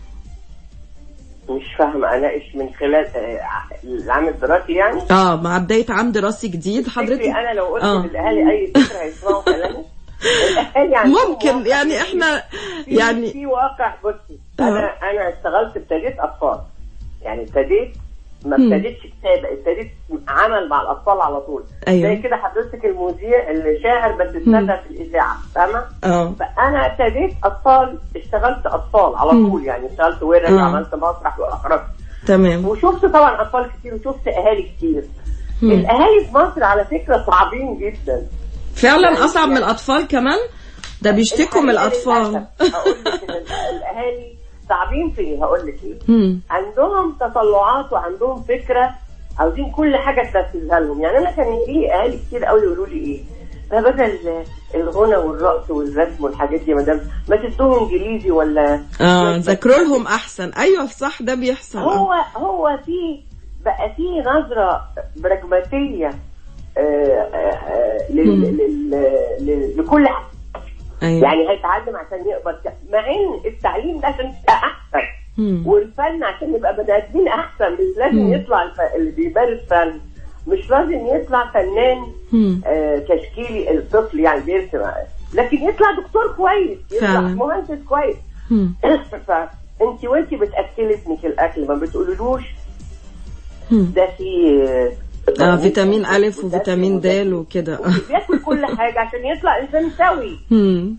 مش فاهمه اناقش من خلال آه، العام الدراسي يعني اه مع بدايه عام دراسي جديد حضرتك فكري انا لو قلت آه. للاهالي اي فكره هيسمعوا كلامي الاهالي عندهم ممكن واقع يعني احنا في يعني في واقع بصي انا انا اشتغلت ابتديت اطفال يعني ابتديت ما مم. ابتديتش كتابه ابتديت عمل مع الاطفال على طول أيوة. زي كده حضرتك المذيع اللي شاعر بس ابتدى في الاذاعه فاهمه اه فانا ابتديت اطفال اشتغلت اطفال على مم. طول يعني اشتغلت ورش آه. عملت مسرح واخرجت تمام وشفت طبعا اطفال كتير وشفت اهالي كتير مم. الاهالي في مصر على فكره صعبين جدا فعلا اصعب من الاطفال كمان ده بيشتكوا من الاطفال هقول لك ان الاهالي صعبين في ايه هقول لك ايه مم. عندهم تطلعات وعندهم فكره عاوزين كل حاجه تنفذها لهم يعني انا كان يجي لي اهالي كتير قوي يقولوا لي ايه ده بدل الغنى والرقص والرسم والحاجات دي يا مدام ما تدوهم انجليزي ولا اه ذاكروا لهم احسن ايوه صح ده بيحصل هو آه. هو في بقى في نظره براجماتيه آه، آه، آه، لل- لل- لل- لكل حاجه أيوة. يعني هيتعلم عشان يقبض ك- مع ان التعليم ده عشان يبقى احسن مم. والفن عشان يبقى بني ادمين احسن مش لازم مم. يطلع الف... اللي بيمارس فن مش لازم يطلع فنان مم. آه تشكيلي الطفل يعني بيرسم لكن يطلع دكتور كويس يطلع فعلا. مهندس كويس مم. فانت وانت بتاكلي ابنك الاكل ما بتقولولوش مم. ده في اه فيتامين الف وفيتامين د وكده بياكل كل حاجه عشان يطلع انسان سوي مم.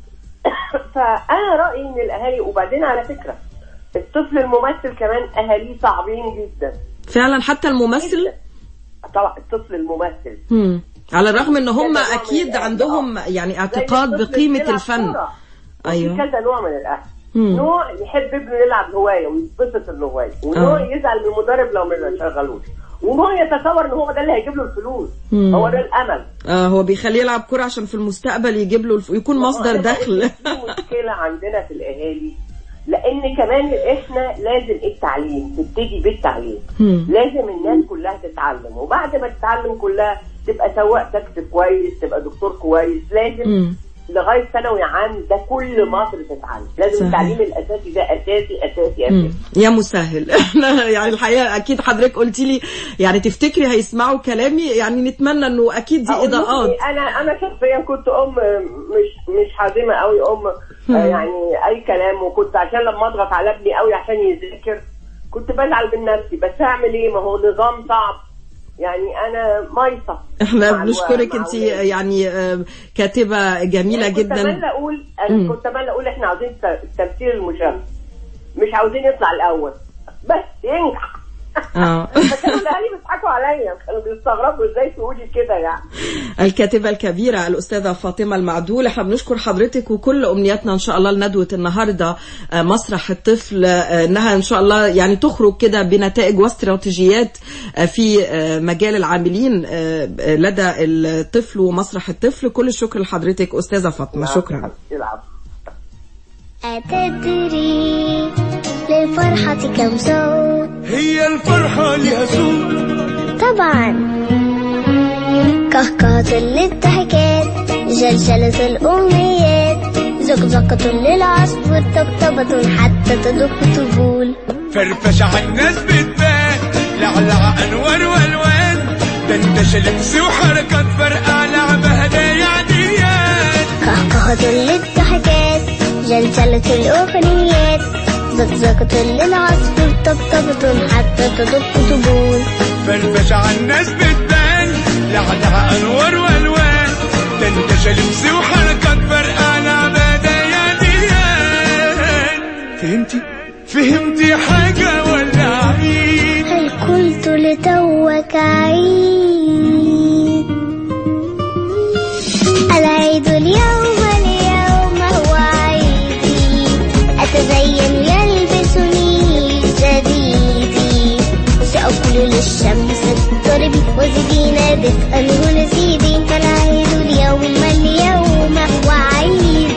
فانا رايي ان الاهالي وبعدين على فكره الطفل الممثل كمان اهاليه صعبين جدا فعلا حتى الممثل طبعا الطفل الممثل مم. على الرغم ان هم كذا نوع من اكيد الأهل. عندهم يعني اعتقاد زي الطفل بقيمه بيلعب الفن كورة. وفي ايوه كذا نوع من الاهل مم. نوع يحب ابنه يلعب هوايه ويتبسط الهوايه ونوع آه. يزعل من المدرب لو ما شغلوش ونوع يتصور ان هو ده اللي هيجيب له الفلوس مم. هو ده الامل آه هو بيخليه يلعب كرة عشان في المستقبل يجيب له الف... يكون مصدر أنا بقول دخل لك في مشكله عندنا في الاهالي لان كمان احنا لازم التعليم تبتدي بالتعليم مم. لازم الناس كلها تتعلم وبعد ما تتعلم كلها تبقى سواق تاكسي كويس تبقى دكتور كويس لازم مم. لغايه ثانوي عام ده كل مصر تتعلم لازم صحيح. التعليم الاساسي ده اساسي اساسي مم. اساسي يا مسهل احنا يعني الحقيقه اكيد حضرتك قلتي لي يعني تفتكري هيسمعوا كلامي يعني نتمنى انه اكيد دي أقول لكم اضاءات إيه، انا انا شخصيا كنت ام مش مش حازمه قوي ام مم. آه، يعني اي كلام وكنت عشان لما اضغط على ابني قوي عشان يذاكر كنت بزعل من نفسي بس اعمل ايه ما هو نظام صعب يعني انا مايصه احنا مع بنشكرك الوقت، انت مع أولادي. يعني آه، كاتبه جميله يعني كنت جدا اتمنى اقول مم. انا كنت اتمنى اقول احنا عاوزين الت- التمثيل المشرف مش عاوزين يطلع الاول بس ينجح اه فكانوا الاهالي بيضحكوا عليا كانوا بيستغربوا ازاي تقولي كده يعني الكاتبة الكبيرة الأستاذة فاطمة المعدول احنا بنشكر حضرتك وكل أمنياتنا إن شاء الله لندوة النهاردة آه، مسرح الطفل آه، إنها إن شاء الله يعني تخرج كده بنتائج واستراتيجيات آه، في آه، مجال العاملين آه، لدى الطفل ومسرح الطفل كل الشكر لحضرتك أستاذة فاطمة شكرا يلعب أتدري للفرحة كم صوت هي الفرحة لها صوت طبعا كهكهة للضحكات جلجلة الأمنيات زقزقة للعصفور طبطبة حتى تدق طبول فرفشة عالناس بتبان لعلع أنوار والوان دندش لبس وحركات فرقع لعبة هدايا عاديات كهكهة للضحكات جلجلة الأغنيات زقزقة للعصفور طبطبة حتى تدق طبول فرفشة عالناس بتبان لعلع أنوار والوان دندش لبس وحركات فرقع لعبة هدايا عاديات فهمتي؟ فهمتي حاجة ولا عيد؟ هل قلت لتوك عيد العيد اليوم اليوم هو عيدي أتزين يلبسني جديدي سأقول للشمس اضطربي وزدينا دفئا ونسيبي فالعيد اليوم اليوم هو عيدي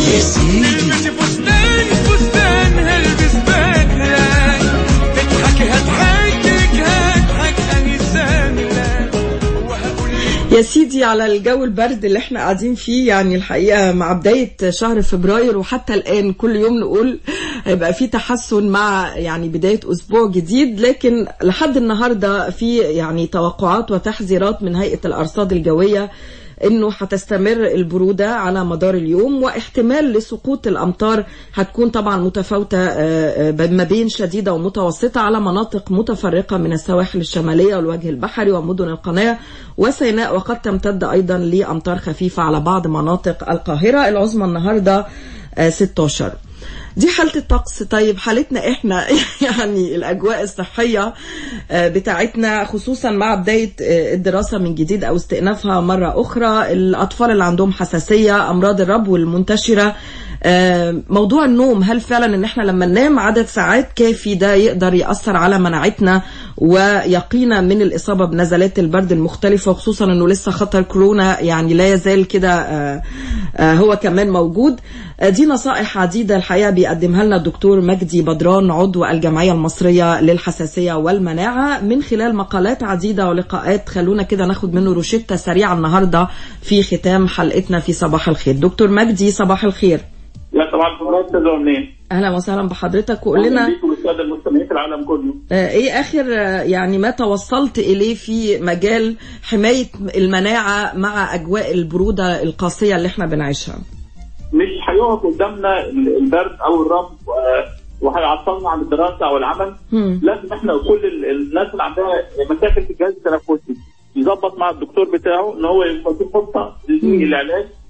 البسي فستان فستان هلبس بدلة تضحكي هضحكك هضحك أني سهلة وهقول يا سيدي على الجو البرد اللي احنا قاعدين فيه يعني الحقيقة مع بداية شهر فبراير وحتى الآن كل يوم نقول هيبقى في تحسن مع يعني بداية أسبوع جديد لكن لحد النهاردة في يعني توقعات وتحذيرات من هيئة الأرصاد الجوية انه هتستمر البروده على مدار اليوم واحتمال لسقوط الامطار هتكون طبعا متفاوته آه، آه، ما بين شديده ومتوسطه على مناطق متفرقه من السواحل الشماليه والوجه البحري ومدن القناه وسيناء وقد تمتد ايضا لامطار خفيفه على بعض مناطق القاهره العظمى النهارده آه، 16 دي حالة الطقس طيب حالتنا احنا يعني الاجواء الصحية آه، بتاعتنا خصوصا مع بداية آه، الدراسة من جديد او استئنافها مرة اخرى الاطفال اللي عندهم حساسية امراض الربو المنتشرة آه، موضوع النوم هل فعلا ان احنا لما ننام عدد ساعات كافي ده يقدر يأثر على مناعتنا ويقينا من الإصابة بنزلات البرد المختلفة وخصوصا انه لسه خطر كورونا يعني لا يزال كده آه، آه، هو كمان موجود آه، دي نصائح عديدة الحقيقة بيقدمها لنا الدكتور مجدي بدران عضو الجمعية المصرية للحساسية والمناعة من خلال مقالات عديدة ولقاءات خلونا كده ناخد منه روشتة سريعة النهاردة في ختام حلقتنا في صباح الخير دكتور مجدي صباح الخير يا طبعا حضرتك استاذ منين اهلا وسهلا بحضرتك وقول لنا بيكم الساده المستمعين في العالم كله آه، ايه اخر آه، يعني ما توصلت اليه في مجال حمايه المناعه مع اجواء البروده القاسيه اللي احنا بنعيشها مش هيقف قدامنا البرد او الرمل و- وهيعطلنا عن الدراسه او العمل مم. لازم احنا كل ال- الناس اللي عندها مشاكل في الجهاز التنفسي يظبط مع الدكتور بتاعه ان هو يبقى في خطه للعلاج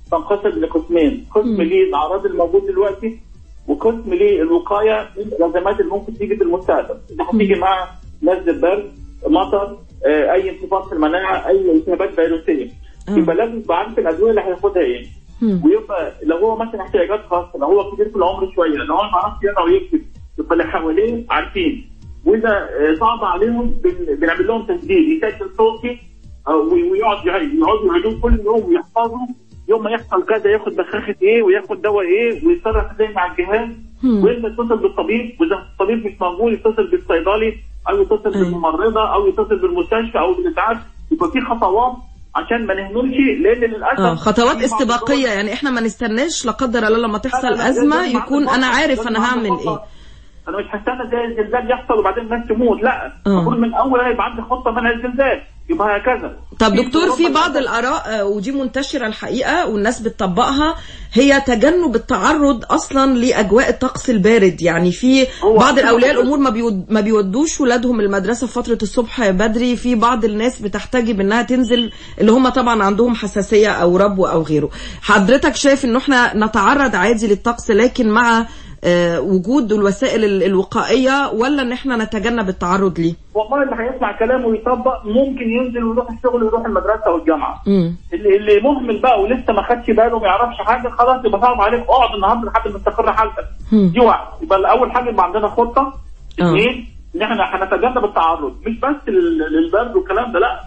تنقسم لقسمين قسم ليه الاعراض الموجود دلوقتي وقسم ليه الوقايه من الازمات اللي ممكن تيجي في المستقبل اللي هتيجي مع نزل برد مطر آه، اي انخفاض في المناعه اي التهابات فيروسيه يبقى لازم يبقى عارف الادويه اللي هياخدها ايه ويبقى لو هو مثلا احتياجات خاصه لو هو كبير في العمر شويه لو هو ما بيعرفش يقرا ويكتب يبقى اللي حواليه عارفين واذا آه، صعب عليهم بن- بنعمل لهم تسجيل يسجل صوتي آه، وي- ويقعد يعيد يقعدوا يعيدوه كل يوم ويحفظوا يوم ما يحصل كذا ياخد بخاخه ايه وياخد دواء ايه ويتصرف ازاي مع الجهاز والا يتصل بالطبيب واذا الطبيب مش موجود يتصل بالصيدلي او يتصل بالممرضه او يتصل بالمستشفى او بالاسعاف يبقى في خطوات عشان ما نهملش لان للاسف اه خطوات في بعض استباقيه يعني احنا ما نستناش لا قدر الله لما تحصل لا، لا، ازمه لازم يكون بعد انا فترة، عارف لازم انا بعد هعمل فترة. ايه انا مش هستنى زي الزلزال يحصل وبعدين الناس تموت لا المفروض من اول هيبقى عندي خطه منع الزلزال يبقى هكذا طب في دكتور في أوروبا بعض الاراء آه، ودي منتشره الحقيقه والناس بتطبقها هي تجنب التعرض اصلا لاجواء الطقس البارد يعني في بعض الاولياء الامور ما بيود ما بيودوش ولادهم المدرسه في فتره الصبح بدري في بعض الناس بتحتجب انها تنزل اللي هم طبعا عندهم حساسيه او ربو او غيره حضرتك شايف انه احنا نتعرض عادي للطقس لكن مع آه، وجود الوسائل ال- الوقائيه ولا ان احنا نتجنب التعرض ليه والله اللي هيسمع كلامه ويطبق ممكن ينزل ويروح الشغل ويروح المدرسه والجامعه امم اللي اللي مهمل بقى ولسه ما خدش باله وما يعرفش حاجه خلاص يبقى صعب عليك اقعد النهارده لحد ما تستقر حالتك دي واحد يبقى اول حاجه يبقى عندنا خطه اثنين ان احنا هنتجنب التعرض مش بس لل- للبرد والكلام ده لا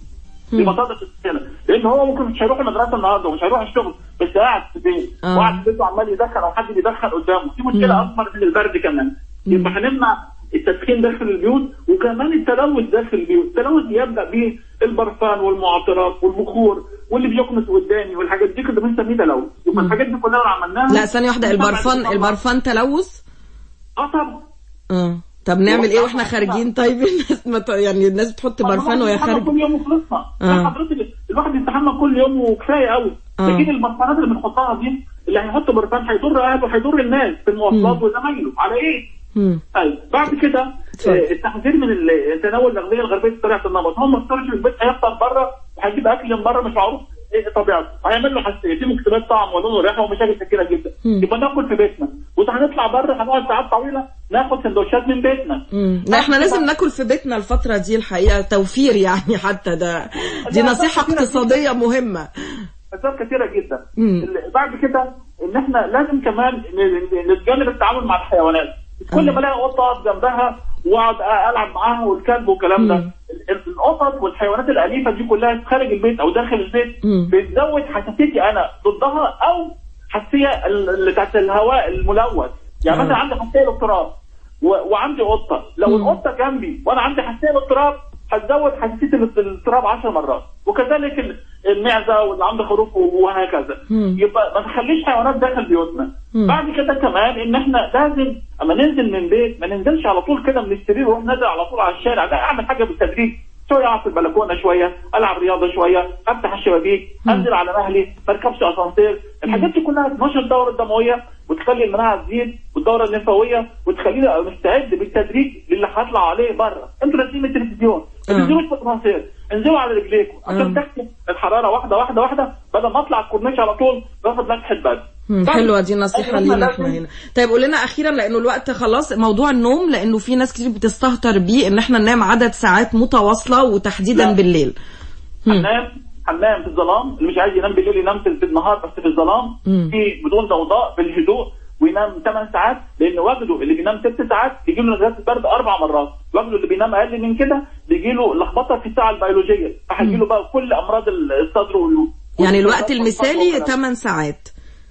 دي بطاطا هنا لان هو ممكن مش هيروح المدرسه النهارده ومش هيروح الشغل بس قاعد في البيت آه. وقاعد في بيته عمال يدخن او حد بيدخن قدامه دي مشكله اكبر من البرد كمان يبقى هنمنع التدخين داخل البيوت وكمان التلوث داخل البيوت التلوث يبدا به البرفان والمعطرات والبخور واللي بيكنس قدامي والحاجات دي كنا بنسميه تلوث يبقى الحاجات دي كلها لو عملناها لا ثانيه واحده البرفان البرفان تلوث اه طبعا اه طب نعمل ايه واحنا خارجين طيب الناس ما ت- يعني الناس بتحط برفان وهي بنستحمى خارجه كل يوم وخلصنا آه. لا حضرتك الواحد يستحمى كل يوم وكفايه قوي آه. لكن البرفانات اللي بنحطها دي اللي هيحط برفان هيضر اهله وهيضر الناس في المواصلات وزمايله على ايه؟ مم. طيب بعد كده آه، التحذير من ال- تناول الاغذيه الغربيه بطريقه النمط هو ما يفطرش في البيت هيفطر بره وهيجيب اكل من بره مش معروف ايه طبيعته هيعمل له حساسيه في مكتبات طعم ولون وريحه ومشاكل كتيره جدا مم. يبقى ناكل في بيتنا واذا هنطلع بره هنقعد ساعات طويله ناخد سندوتشات من بيتنا مم. لا احنا لازم ناكل في بيتنا الفترة دي الحقيقة توفير يعني حتى ده دي لا، نصيحة كتيرة اقتصادية مهمة اسباب كثيره جدا مم. ال- بعد كده ان احنا لازم كمان ن- ن- نتجنب التعامل مع الحيوانات كل ما الاقي قطه اقف جنبها واقعد أ- العب معاها والكلب والكلام ده ال- ال- القطط والحيوانات الاليفه دي كلها خارج البيت او داخل البيت مم. بتزود حساسيتي انا ضدها او حساسيه ال- اللي بتاعت الهواء الملوث يعني آه. مثلا عندي حساسيه للتراب و- وعندي قطه لو القطه جنبي وانا عندي حساسيه للتراب هتزود حساسيه ال- التراب 10 مرات وكذلك ال- المعزه واللي عنده خروف وهكذا مم. يبقى ما نخليش حيوانات داخل بيوتنا مم. بعد كده كمان ان احنا لازم اما ننزل من بيت ما ننزلش على طول كده من السرير واروح نازل على طول على الشارع لا اعمل حاجه بالتدريج شويه اقعد في البلكونه شويه العب رياضه شويه افتح الشبابيك انزل على مهلي ما اركبش اسانسير الحاجات دي كلها تنشط الدوره الدمويه وتخلي المناعه تزيد والدوره الليمفاويه وتخليني ابقى مستعد بالتدريج للي هطلع عليه بره انتوا نازلين من التلفزيون ما تنزلوش في الاسانسير انزلوا على رجليكم عشان تحسب الحراره واحده واحده واحده بدل ما اطلع الكورنيش على طول باخد مسحه برد مم. بعد- حلوة دي نصيحة إحنا لينا لازم- احنا هنا طيب قول لنا اخيرا لانه الوقت خلاص موضوع النوم لانه في ناس كتير بتستهتر بيه ان احنا ننام عدد ساعات متواصلة وتحديدا لا. بالليل مم. حمام حمام في الظلام اللي مش عايز ينام بالليل ينام في في النهار بس في الظلام مم. في بدون ضوضاء بالهدوء وينام 8 ساعات لان وجده اللي بينام 6 ساعات بيجي له نزلات البرد اربع مرات وجده اللي بينام اقل من كده بيجي له لخبطه في الساعه البيولوجيه فهيجي له بقى كل امراض الصدر وال يعني الوقت المثالي 8 ساعات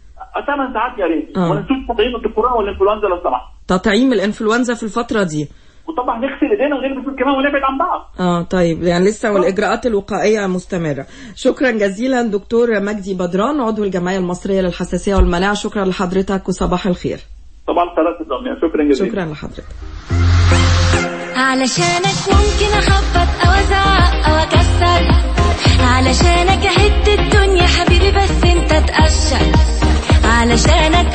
8 ساعات يا ريت آه. وما ننسوش تطعيم الكورونا والانفلونزا لو سمحت تطعيم الانفلونزا في الفترة دي وطبعا نغسل ايدينا ونلبس الكمام ونبعد عن بعض اه طيب يعني لسه والاجراءات الوقائيه مستمره شكرا جزيلا دكتور مجدي بدران عضو الجمعيه المصريه للحساسيه والمناعه شكرا لحضرتك وصباح الخير طبعا ثلاث الدنيا شكرا جزيلا شكرا لحضرتك علشانك ممكن اخبط او ازعق او اكسر علشانك اهد الدنيا حبيبي بس انت تقشر علشانك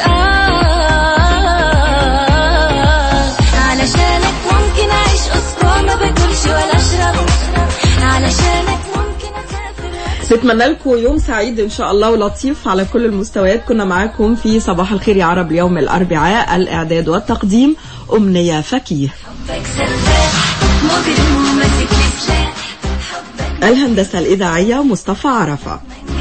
اه علشانك ممكن اعيش اسبوع ما باكلش ولا اشرب علشانك ممكن اسافر نتمنى لكم يوم سعيد ان شاء الله ولطيف على كل المستويات كنا معاكم في صباح الخير يا عرب اليوم الاربعاء الاعداد والتقديم امنيه فكيه مجرم وماسك لي سلاح الهندسه الاذاعيه مصطفى عرفه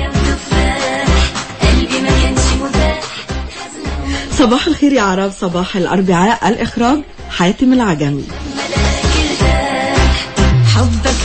قلبي ما كانش مباح صباح الخير يا عرب صباح الاربعاء الاخراج حاتم العجمي حبك